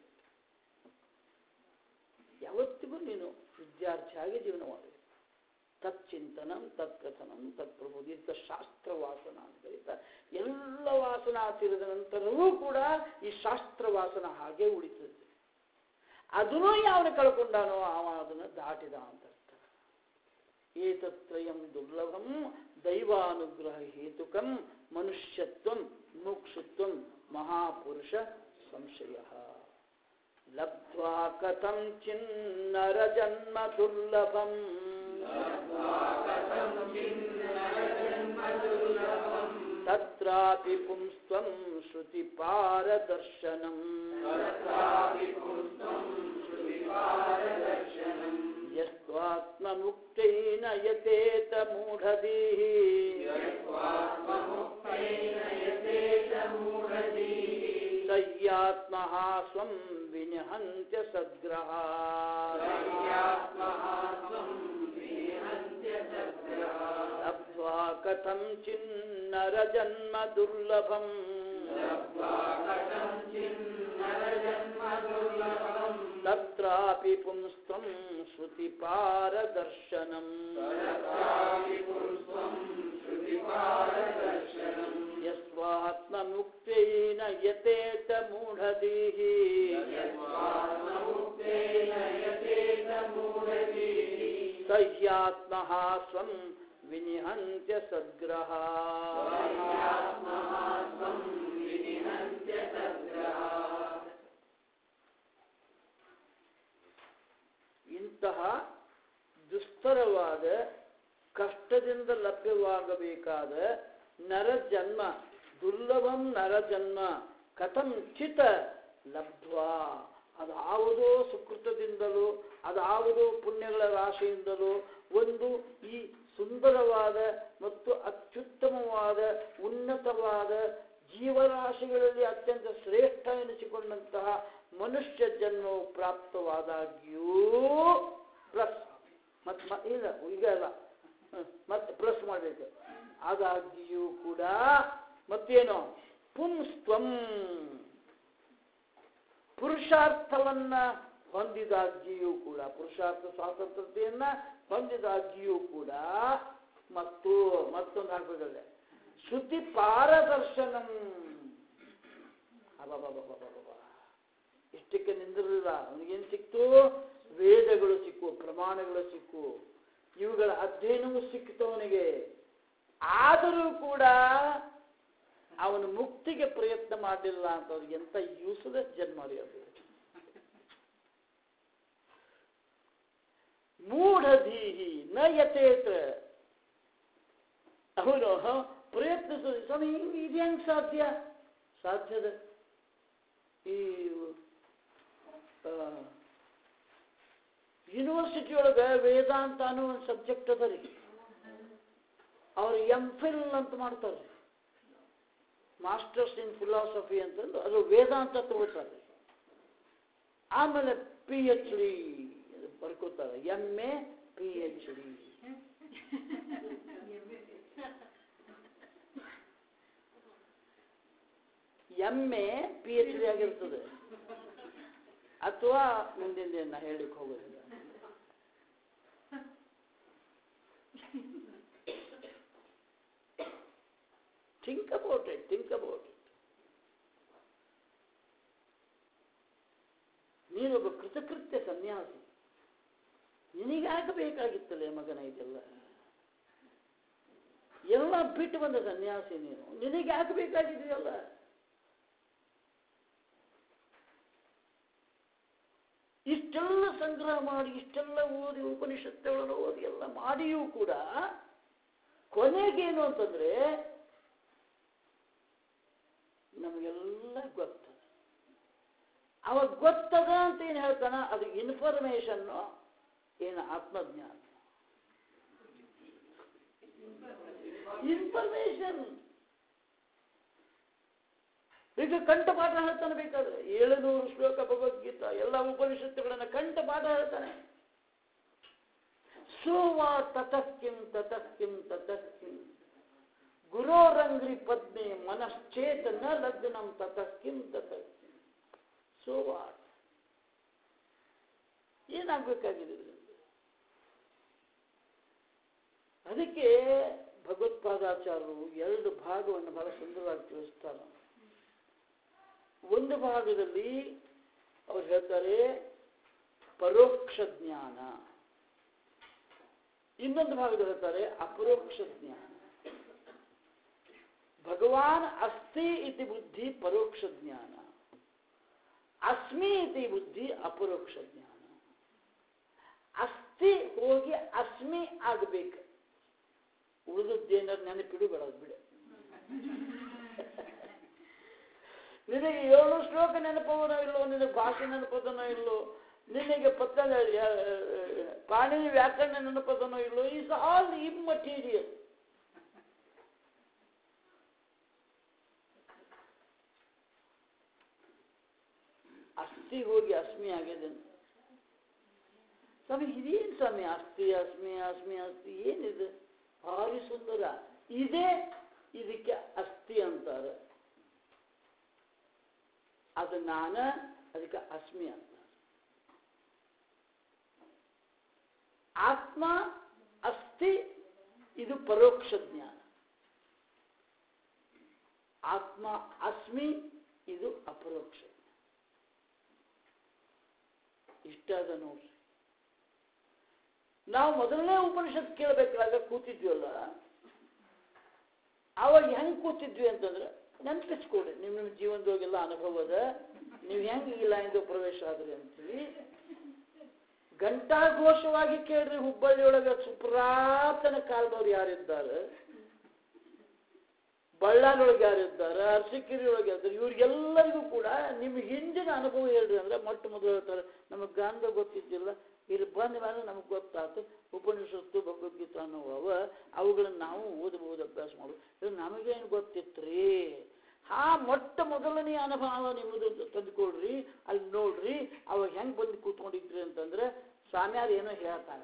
ಯಾವತ್ತಿಗೂ ನೀನು ವಿದ್ಯಾರ್ಥಿಯಾಗಿ ಜೀವನ ಮಾಡಬೇಕು ತಚ್ಚಿಂತನಂ ತತ್ಕಥನಂ ತತ್ಪ್ರಬೋಧಿತ ಶಾಸ್ತ್ರ ವಾಸನ ಅಂತ ಕರೀತಾರೆ ಎಲ್ಲ ವಾಸನ ತೀರಿದ ನಂತರವೂ ಕೂಡ ಈ ಶಾಸ್ತ್ರ ವಾಸನ ಹಾಗೆ ಉಳಿತದೆ ಅದನ್ನೂ ಯಾವನು ಕಳ್ಕೊಂಡಾನೋ ಅವ ಅದನ್ನು ದಾಟಿದ ಅಂತ ಅರ್ಥ ಏತತ್ರಯಂ ದುರ್ಲಭಂ ದೈವಾನುಗ್ರಹ ಹೇತುಕಂ ಮನುಷ್ಯತ್ವಂ ಮುಕ್ಷುತ್ವಂ ಮಹಾಪುರುಷ ಸಂಶಯ ಲಬ್ಧ್ವಾ ಕಥಂ ಚಿನ್ನರ ಜನ್ಮ ದುರ್ಲಭಂ ತತ್ರಾಪಿ ಪುಂಸ್ತ್ವಂ ಶ್ರುತಿ ಪಾರದರ್ಶನಂ ಯಸ್ತ್ವಾತ್ಮಮುಕ್ತೈನ ಯತೇತ ಮೂಢಧೀಃ ಸಯ್ಯಾತ್ಮಃ ಸ್ವಂ ವಿನಿಹಂತ್ಯ ಸದ್ಗ್ರಹ ಲಬ್ಧ್ವಾ ಕಥಂ ಚಿನ್ನರ ಜನ್ಮ ದುರ್ಲಭಂ ತತ್ರಾಪಿ ಪುಂಸ್ತ್ವಂ ಶ್ರುತಿ ಪಾರದರ್ಶನಂ ಯಸ್ವಾತ್ಮಮುಕ್ತೇನ ಯತೇತ ಮೂಢಧೀಃ ಸಹ್ಯಾತ್ಮಃ ಸ್ವಂ ವಿನಿಹಂತ್ಯ ಸದ್ಗ್ರಹ ಇಂತಹ ದುಸ್ತರವಾದ ಕಷ್ಟದಿಂದ ಲಭ್ಯವಾಗಬೇಕಾದ ನರ ಜನ್ಮ ದುರ್ಲಭಂ ನರ ಜನ್ಮ ಕಥಂ ಚಿತ ಲಬ್ಧ್ವಾ ಅದಾವುದೋ ಸುಕೃತದಿಂದಲೋ ಅದಾವುದೋ ಪುಣ್ಯಗಳ ರಾಶಿಯಿಂದಲೋ ಒಂದು ಈ ಸುಂದರವಾದ ಮತ್ತು ಅತ್ಯುತ್ತಮವಾದ ಉನ್ನತವಾದ ಜೀವರಾಶಿಗಳಲ್ಲಿ ಅತ್ಯಂತ ಶ್ರೇಷ್ಠ ಎನಿಸಿಕೊಂಡಂತಹ ಮನುಷ್ಯ ಜನ್ಮವು ಪ್ರಾಪ್ತವಾದಾಗ್ಯೂ ಪ್ಲಸ್ ಮತ್ ಮ- ಇಲ್ಲ ಈಗ ಅಲ್ಲ ಮತ್ತೆ ಪ್ಲಸ್ ಮಾಡಬೇಕು ಆದಾಗ್ಯೂ ಕೂಡ ಮತ್ತೇನು ಪುಂಸ್ತ್ವಂ ಪುರುಷಾರ್ಥವನ್ನ ಹೊಂದಿದಾಗ್ಯೂ ಕೂಡ ಪುರುಷಾರ್ಥ ಸ್ವಾತಂತ್ರ್ಯತೆಯನ್ನ ಹೊಂದಿದಾಗ್ಯೂ ಕೂಡ ಮತ್ತು ಮತ್ತೊಂದು ಹಾಕ್ಬೇಕಲ್ಲೇ ಶ್ರುತಿ ಪಾರದರ್ಶನಂ ಅಬಬಬಬಬಬ. ಇಷ್ಟಕ್ಕೆ ನಿಂದಿರಲಿಲ್ಲ ಅವನಿಗೇನು ಸಿಕ್ತು ವೇದಗಳು ಸಿಕ್ಕು ಪ್ರಮಾಣಗಳು ಸಿಕ್ಕು ಇವುಗಳ ಅಧ್ಯಯನವೂ ಸಿಕ್ಕಿತು ಅವನಿಗೆ ಆದರೂ ಕೂಡ ಅವನು ಮುಕ್ತಿಗೆ ಪ್ರಯತ್ನ ಮಾಡಲಿಲ್ಲ ಅಂತ ಅವ್ರಿಗೆ ಎಂತ ಯೂಸ್ಲೆಸ್ ಜನ್ಮ ರೀ ಅದು ಮೂಢಧೀಹಿ ನ ಯಥೇತ ಅವನು ಪ್ರಯತ್ನಿಸೋದು ಸ್ವಾಮಿ ಹಿಂಗ್ ಇದು ಹೆಂಗ್ ಸಾಧ್ಯ ಸಾಧ್ಯದ ಈ ಯೂನಿವರ್ಸಿಟಿ ಒಳಗೆ ವೇದಾಂತ ಅನ್ನೋ ಒಂದು ಸಬ್ಜೆಕ್ಟ್ ಅದ ರೀ ಅವ್ರು ಎಂ ಫಿಲ್ ಅಂತ ಮಾಡ್ತಾರೆ ಮಾಸ್ಟರ್ಸ್ ಇನ್ ಫಿಲಾಸಫಿ ಅಂತಂದು ಅದು ವೇದಾಂತ ತಗೋತಾರೆ ಆಮೇಲೆ ಪಿ ಎಚ್ ಡಿ ಬರ್ಕೋತಾರೆ M A P H D M A P H D ಆಗಿರ್ತದೆ ಅಥವಾ ಮುಂದಿನ ದಿನ ಹೇಳಿಕ್ ಹೋಗೋದಿಲ್ಲ think about it think about it ನೀನೊಬ್ಬ ಕೃತಕೃತ್ಯ ಸನ್ಯಾಸಿ ನಿನಗಾಗ ಬೇಕಾಗಿತ್ತಲ್ಲ ಮಗನ ಇದೆಲ್ಲ ಎಲ್ಲ ಬಿಟ್ಟು ಬಂದ ಸನ್ಯಾಸಿ ನೀನು ನಿನಗೆ ಯಾಕೆ ಬೇಕಾಗಿದೆಯಲ್ಲ ಇಷ್ಟೆಲ್ಲ ಸಂಗ್ರಹ ಮಾಡಿ ಇಷ್ಟೆಲ್ಲ ಓದಿ ಉಪನಿಷತ್ತುಗಳನ್ನು ಓದಿ ಎಲ್ಲ ಮಾಡಿಯೂ ಕೂಡ ಕೊನೆಗೇನು ಅಂತಂದ್ರೆ ನಮಗೆಲ್ಲ ಗೊತ್ತು ಅವಾಗ ಗೊತ್ತದ ಅಂತ ಏನು ಹೇಳ್ತಾನ ಅದು ಇನ್ಫಾರ್ಮೇಶನ್ನು ಏನು ಆತ್ಮಜ್ಞಾನ ಇನ್ಫಾರ್ಮೇಶನ್ ಈಗ ಕಂಠಪಾಠ ಹೇಳ್ತಾನೆ ಬೇಕಾದ್ರೆ ಏಳುನೂರು ಶ್ಲೋಕ ಭಗವದ್ಗೀತಾ ಎಲ್ಲ ಉಪನಿಷತ್ತುಗಳನ್ನ ಕಂಠಪಾಠ ಹೇಳ್ತಾನೆ ಸೋವಾ ತತಃಕಿಂ ತತಃಕಿಂ ತತಃಕಿಂ ಗುರೋರಂಗ್ರಿ ಪದ್ಮೆ ಮನಶ್ಚೇತ ನ ಲಗ್ನಂ ತತಃಕಿಂ ತತಃಕಿಂ ಸೋವಾಟ್ ಏನಾಗಬೇಕಾಗಿದೆ ಇದರಿಂದ ಅದಕ್ಕೆ ಭಗವತ್ಪಾದಾಚಾರ್ಯರು ಎರಡು ಭಾಗವನ್ನು ಬಹಳ ಸುಂದರವಾಗಿ ತಿಳಿಸ್ತಾರೆ ಒಂದು ಭಾಗದಲ್ಲಿ ಅವ್ರು ಹೇಳ್ತಾರೆ ಪರೋಕ್ಷ ಜ್ಞಾನ ಇನ್ನೊಂದು ಭಾಗದಲ್ಲಿ ಹೇಳ್ತಾರೆ ಅಪರೋಕ್ಷ ಜ್ಞಾನ ಭಗವಾನ್ ಅಸ್ತಿ ಇತಿ ಬುದ್ಧಿ ಪರೋಕ್ಷ ಜ್ಞಾನ ಅಸ್ಮಿ ಇತಿ ಬುದ್ಧಿ ಅಪರೋಕ್ಷ ಜ್ಞಾನ ಅಸ್ತಿ ಹೋಗಿ ಅಸ್ಮಿ ಆಗಬೇಕು ಉಳಿದದ್ದೇನಾದ್ರು ನೆನಪಿಡು ಬೇಡ ಬಿಡ ನಿನಗೆ ಏಳು ಶ್ಲೋಕ ನೆನಪವನೋ ಇಲ್ಲೋ ನಿನಗೆ ಭಾಷೆ ನೆನಪದನೋ ಇಲ್ಲೋ ನಿನಗೆ ಪತ್ರ ಪಾಣಿನಿ ವ್ಯಾಕರಣ ನೆನಪದನೋ ಇಲ್ಲೋ ಈಸ್ ಆಲ್ ಇಮ್ಮಟೀರಿಯಲ್ ಅಸ್ಥಿ ಹೋಗಿ ಅಸ್ಮಿ ಆಗಿದೆ ಸ್ವಾಮಿ ಇದೇನು ಸ್ವಾಮಿ ಅಸ್ಥಿ ಅಸ್ಮಿ ಅಸ್ಮಿ ಅಸ್ಥಿ ಏನಿದೆ ಭಾರಿ ಸುಂದರ ಇದೇ ಇದಕ್ಕೆ ಅಸ್ಥಿ ಅಂತಾರೆ ಅದು ನಾನ ಅದಕ್ಕೆ ಅಸ್ಮಿ ಅಂತ ಆತ್ಮ ಅಸ್ಥಿ ಇದು ಪರೋಕ್ಷ ಜ್ಞಾನ ಆತ್ಮ ಅಸ್ಮಿ ಇದು ಅಪರೋಕ್ಷ ಜ್ಞಾನ ಇಷ್ಟಾದ ನೋಡ್ರಿ ನಾವು ಮೊದಲನೇ ಉಪನಿಷತ್ ಕೇಳಬೇಕಾದಾಗ ಕೂತಿದ್ವಲ್ಲ ಅವಾಗ ಹೆಂಗ್ ಕೂತಿದ್ವಿ ಅಂತಂದ್ರೆ ನೆನಪಿಸ್ಕೊಡಿ ನಿಮ್ಮ ನಿಮ್ಮ ಜೀವನದೋಗೆಲ್ಲ ಅನುಭವದ ನೀವು ಹೆಂಗ್ ಈ ಲೈನ್ದು ಪ್ರವೇಶ ಆದ್ರಿ ಅಂತೀವಿ ಘಂಟಾಘೋಷವಾಗಿ ಕೇಳ್ರಿ ಹುಬ್ಬಳ್ಳಿ ಒಳಗೆ ಸುಪುರಾತನ ಕಾಲದವ್ರು ಯಾರಿದ್ದಾರೆ ಬಳ್ಳಾರಿ ಒಳಗೆ ಯಾರಿದ್ದಾರೆ ಅರಸಿಕೆರೆ ಒಳಗೆ ಯಾರಿದ್ದಾರೆ ಇವ್ರಿಗೆಲ್ಲರಿಗೂ ಕೂಡ ನಿಮ್ಮ ಹಿಂದಿನ ಅನುಭವ ಹೇಳ್ರಿ ಅಂದ್ರೆ ಮೊಟ್ಟ ಮೊದಲು ಹೇಳ್ತಾರೆ ನಮಗೆ ಗಾಂಧ ಗೊತ್ತಿದ್ದಿಲ್ಲ ಇಲ್ಲಿ ಬಂದ ಮೇಲೆ ನಮಗೆ ಗೊತ್ತಾಯ್ತು ಉಪನಿಷತ್ತು ಭಗವದ್ಗೀತಾ ಅನ್ನುವ ಅವುಗಳನ್ನ ನಾವು ಓದಬಹುದು ಅಭ್ಯಾಸ ಮಾಡು ಇದು ನಮಗೇನು ಗೊತ್ತಿತ್ರಿ ಆ ಮೊಟ್ಟ ಮೊದಲನೇ ಅನುಭವ ನಿಮ್ಮದು ತಂದುಕೊಳ್ರಿ ಅಲ್ಲಿ ನೋಡ್ರಿ ಅವಾಗ ಹೆಂಗ್ ಬಂದು ಕೂತ್ಕೊಂಡಿದ್ರಿ ಅಂತಂದ್ರೆ ಸ್ವಾಮಿಯಾರು ಏನೋ ಹೇಳ್ತಾರ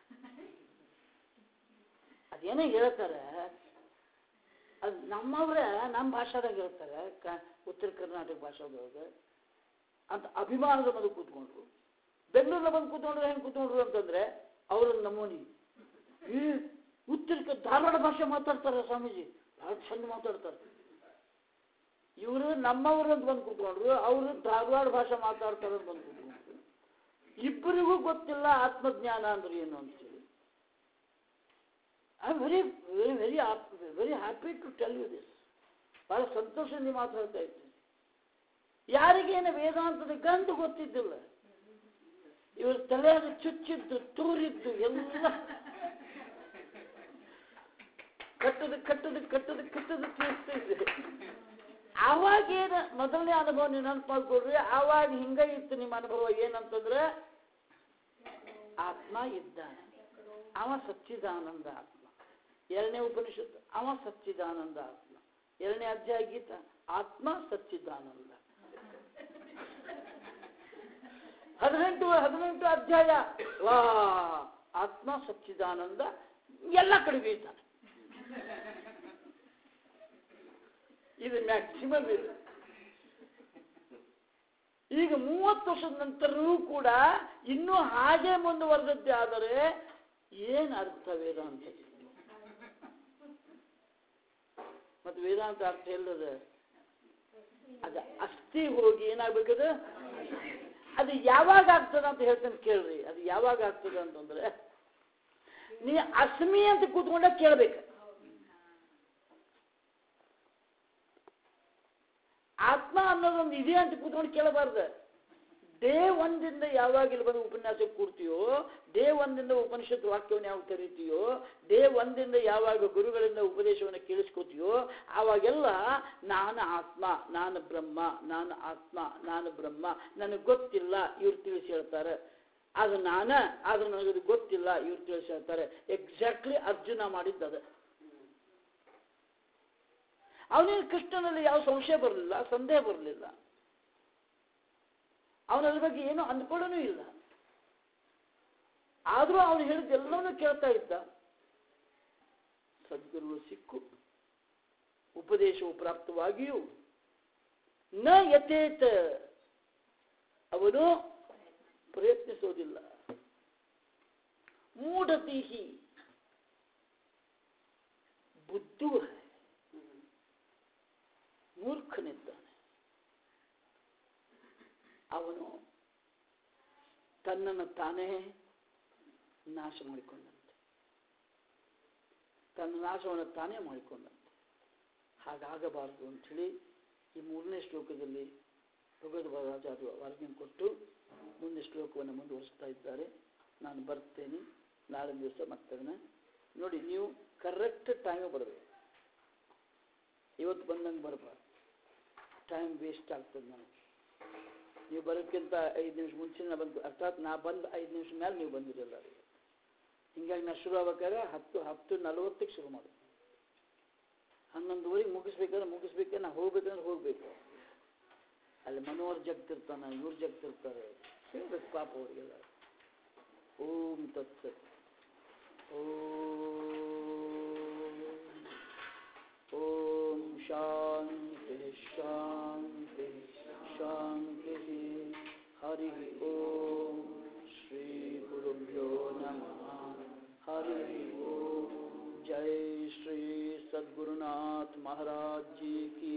ಅದೇನೋ ಹೇಳ್ತಾರೆ ಅದು ನಮ್ಮವ್ರ ನಮ್ಮ ಭಾಷಾದಾಗ ಹೇಳ್ತಾರೆ ಕ ಉತ್ತರ ಕರ್ನಾಟಕ ಭಾಷಾದೊಳಗೆ ಅಂತ ಅಭಿಮಾನದ ಬಂದು ಕೂತ್ಕೊಂಡ್ರು ಬೆಂಗಳೂರಲ್ಲಿ ಬಂದು ಕೂತ್ಕೊಂಡ್ರೆ ಹೆಂಗೆ ಕೂತ್ಕೊಂಡ್ರು ಅಂತಂದ್ರೆ ಅವ್ರ ನಮೂನಿ ಈ ಉತ್ತರ ಕ- ಧಾರವಾಡ ಭಾಷೆ ಮಾತಾಡ್ತಾರೆ ಸ್ವಾಮೀಜಿ ಭಾಳ ಚಂದ ಮಾತಾಡ್ತಾರೆ ಇವರು ನಮ್ಮವ್ರು ಅಂತ ಬಂದು ಕೂತ್ಕೊಂಡ್ರು ಅವರು ಧಾರವಾಡ ಭಾಷೆ ಮಾತಾಡ್ತಾರೆ ಅಂತ ಬಂದು ಕೂತ್ಕೊಂಡ್ರು ಇಬ್ಬರಿಗೂ ಗೊತ್ತಿಲ್ಲ ಆತ್ಮಜ್ಞಾನ ಅಂದ್ರೆ ಏನು ಅಂತೇಳಿ I very very very very happy to tell you this ಬಹಳ ಸಂತೋಷದಿಂದ ಮಾತಾಡ್ತಾ ಇದ್ದೀನಿ ಯಾರಿಗೇನು ವೇದಾಂತದ ಗಂಧು ಗೊತ್ತಿದ್ದಿಲ್ಲ ಇವ್ರ ತಲೆಯಾಗ ಚುಚ್ಚಿದ್ದು ತೂರಿದ್ದು ಎಲ್ಲ ಕಟ್ಟದ ಕಟ್ಟದ ಕಟ್ಟದ ಕಟ್ಟದ ತೀರ್ಸ್ತಿದ್ದೆ ಆವಾಗ ಏನು ಮೊದಲನೇ ಅನುಭವ ನೀವು ನೆನಪು ಮಾಡ್ಕೊಡ್ರಿ ಆವಾಗ ಹಿಂಗ ಇತ್ತು ನಿಮ್ಮ ಅನುಭವ ಏನಂತಂದ್ರೆ ಆತ್ಮ ಇದ್ದಾನೆ ಅವ ಸಚ್ಚಿದಾನಂದ ಆತ್ಮ ಎರಡನೇ ಉಪನಿಷತ್ತು ಅವ ಸಚ್ಚಿದಾನಂದ ಆತ್ಮ ಎರಡನೇ ಅಧ್ಯಾಯ ಗೀತ ಆತ್ಮ ಸಚ್ಚಿದಾನಂದ ಹದಿನೆಂಟು ಹದಿನೆಂಟು ಅಧ್ಯಾಯ ವಾ ಆತ್ಮ ಸಚ್ಚಿದಾನಂದ ಎಲ್ಲ ಕಡೆಗೂ ಇದ್ದಾನೆ ಇದು ಮ್ಯಾಕ್ಸಿಮಮ್ ಇದು ಈಗ ಮೂವತ್ತು ವರ್ಷದ ನಂತರವೂ ಕೂಡ ಇನ್ನೂ ಹಾಗೆ ಮುಂದುವರೆದದ್ದೇ ಆದರೆ ಏನು ಅರ್ಥ ವೇದಾಂತ ಮತ್ತು ವೇದಾಂತ ಅರ್ಥ ಎಲ್ಲದ ಅದ ಅಸ್ಥಿ ಹೋಗಿ ಏನಾಗ್ಬೇಕದ ಅದು ಯಾವಾಗ ಆಗ್ತದ ಅಂತ ಹೇಳ್ತೇನೆ ಕೇಳ್ರಿ ಅದು ಯಾವಾಗ ಆಗ್ತದೆ ಅಂತಂದ್ರೆ ನೀ ಅಸ್ಮಿ ಅಂತ ಕೂತ್ಕೊಂಡ ಕೇಳ್ಬೇಕು ಆತ್ಮ ಅನ್ನೋದೊಂದು ಇದೆ ಅಂತ ಕೂತ್ಕೊಂಡು ಕೇಳಬಾರ್ದು ಡೇ ಒಂದಿಂದ ಯಾವಾಗ ಇಲ್ಲಿ ಬಂದು ಉಪನ್ಯಾಸಕ್ಕೆ ಕೂರ್ತೀಯೋ ಡೇ ಒಂದಿಂದ ಉಪನಿಷತ್ ವಾಕ್ಯವನ್ನು ಯಾವಾಗ ಕರಿತೀಯೋ ಡೇ ಒಂದಿಂದ ಯಾವಾಗ ಗುರುಗಳಿಂದ ಉಪದೇಶವನ್ನು ಕೇಳಿಸ್ಕೋತೀಯೋ ಆವಾಗೆಲ್ಲ ನಾನು ಆತ್ಮ ನಾನು ಬ್ರಹ್ಮ ನಾನು ಆತ್ಮ ನಾನು ಬ್ರಹ್ಮ ನನಗೆ ಗೊತ್ತಿಲ್ಲ ಇವ್ರು ತಿಳಿಸಿ ಹೇಳ್ತಾರೆ ಅದು ನಾನ ಆದ್ರೆ ನನಗದು ಗೊತ್ತಿಲ್ಲ ಇವ್ರು ತಿಳಿಸಿ ಹೇಳ್ತಾರೆ ಎಕ್ಸಾಕ್ಟ್ಲಿ ಅರ್ಜುನ ಮಾಡಿದ್ದದ ಅವನಿಗೆ ಕೃಷ್ಣನಲ್ಲಿ ಯಾವ ಸಂಶಯ ಬರಲಿಲ್ಲ ಸಂದೇಹ ಬರಲಿಲ್ಲ ಅವನ ಅದ್ರ ಬಗ್ಗೆ ಏನೂ ಅಂದ್ಕೊಳ್ಳೋನೂ ಇಲ್ಲ ಆದರೂ ಅವನು ಹೇಳಿದ ಎಲ್ಲವನ್ನೂ ಕೇಳ್ತಾ ಇದ್ದ ಸದ್ಗುರುಗಳು ಸಿಕ್ಕು ಉಪದೇಶವು ಪ್ರಾಪ್ತವಾಗಿಯೂ ನ ಯಥೇತ ಅವನು ಪ್ರಯತ್ನಿಸೋದಿಲ್ಲ ಮೂಢತೀಹಿ ಬುದ್ಧು ಹೈ. ಮೂರ್ಖನಿದ್ದಾನೆ ಅವನು ತನ್ನನ್ನು ತಾನೇ ನಾಶ ಮಾಡಿಕೊಂಡಂತೆ ತನ್ನ ನಾಶವನ್ನು ತಾನೇ ಮಾಡಿಕೊಂಡಂತೆ ಹಾಗಾಗಬಾರದು ಅಂಥೇಳಿ ಈ ಮೂರನೇ ಶ್ಲೋಕದಲ್ಲಿ ಭಗವದ್ರಾಜಾರು ವಾರ್ಗೆ ಕೊಟ್ಟು ಮುಂದೆ ಶ್ಲೋಕವನ್ನು ಮುಂದುವರಿಸ್ತಾ ಇದ್ದಾರೆ ನಾನು ಬರ್ತೇನೆ ನಾಳೆ ದಿವಸ ಮತ್ತದನ್ನ ನೋಡಿ ನೀವು ಕರೆಕ್ಟ್ ಟೈಮ್ ಬರಬೇಕು ಇವತ್ತು ಬಂದಂಗೆ ಬರಬಾರ್ದು ಟೈಮ್ ವೇಸ್ಟ್ ಆಗ್ತದೆ ನನಗೆ ನೀವು ಬರೋಕ್ಕಿಂತ ಐದು ನಿಮಿಷ ಮುಂಚೆನೇ ಬಂದು ಅರ್ಥಾತ್ ನಾ ಬಂದು ಐದು ನಿಮಿಷ ಮೇಲೆ ನೀವು ಬಂದಿರಲ್ಲ ಹಿಂಗಾಗಿ ನಾ ಶುರು ಆಗ್ಬೇಕಾದ್ರೆ ಹತ್ತು ಹತ್ತು ನಲವತ್ತಕ್ಕೆ ಶುರು ಮಾಡೋದು ಹನ್ನೊಂದುವರೆಗೆ ಮುಗಿಸ್ಬೇಕಾದ್ರೆ ಮುಗಿಸ್ಬೇಕಾದ್ರೆ ನಾ ಹೋಗ್ಬೇಕಂದ್ರೆ ಹೋಗಬೇಕು ಅಲ್ಲಿ ಮನೋಹರ್ ಜಗ್ತಿರ್ತಾನೆ ಇವ್ರು ಜಗ್ತಿರ್ತಾರೆ ಹೇಳ್ಬೇಕು ಪಾಪ ಅವರಿಗೆಲ್ಲ ಓಂ ತತ್ಸತ್ ಓಂ ಓಂ ಶಾಂತಿ ಶಾಂತಿ ಶಾಂತಿ ಹರಿ ಓಂ ಶ್ರೀ ಗುರುಭ್ಯೋ ನಮಃ ಹರಿ ಓಂ ಜೈ ಶ್ರೀ सद्गुरुनाथ महाराज जी की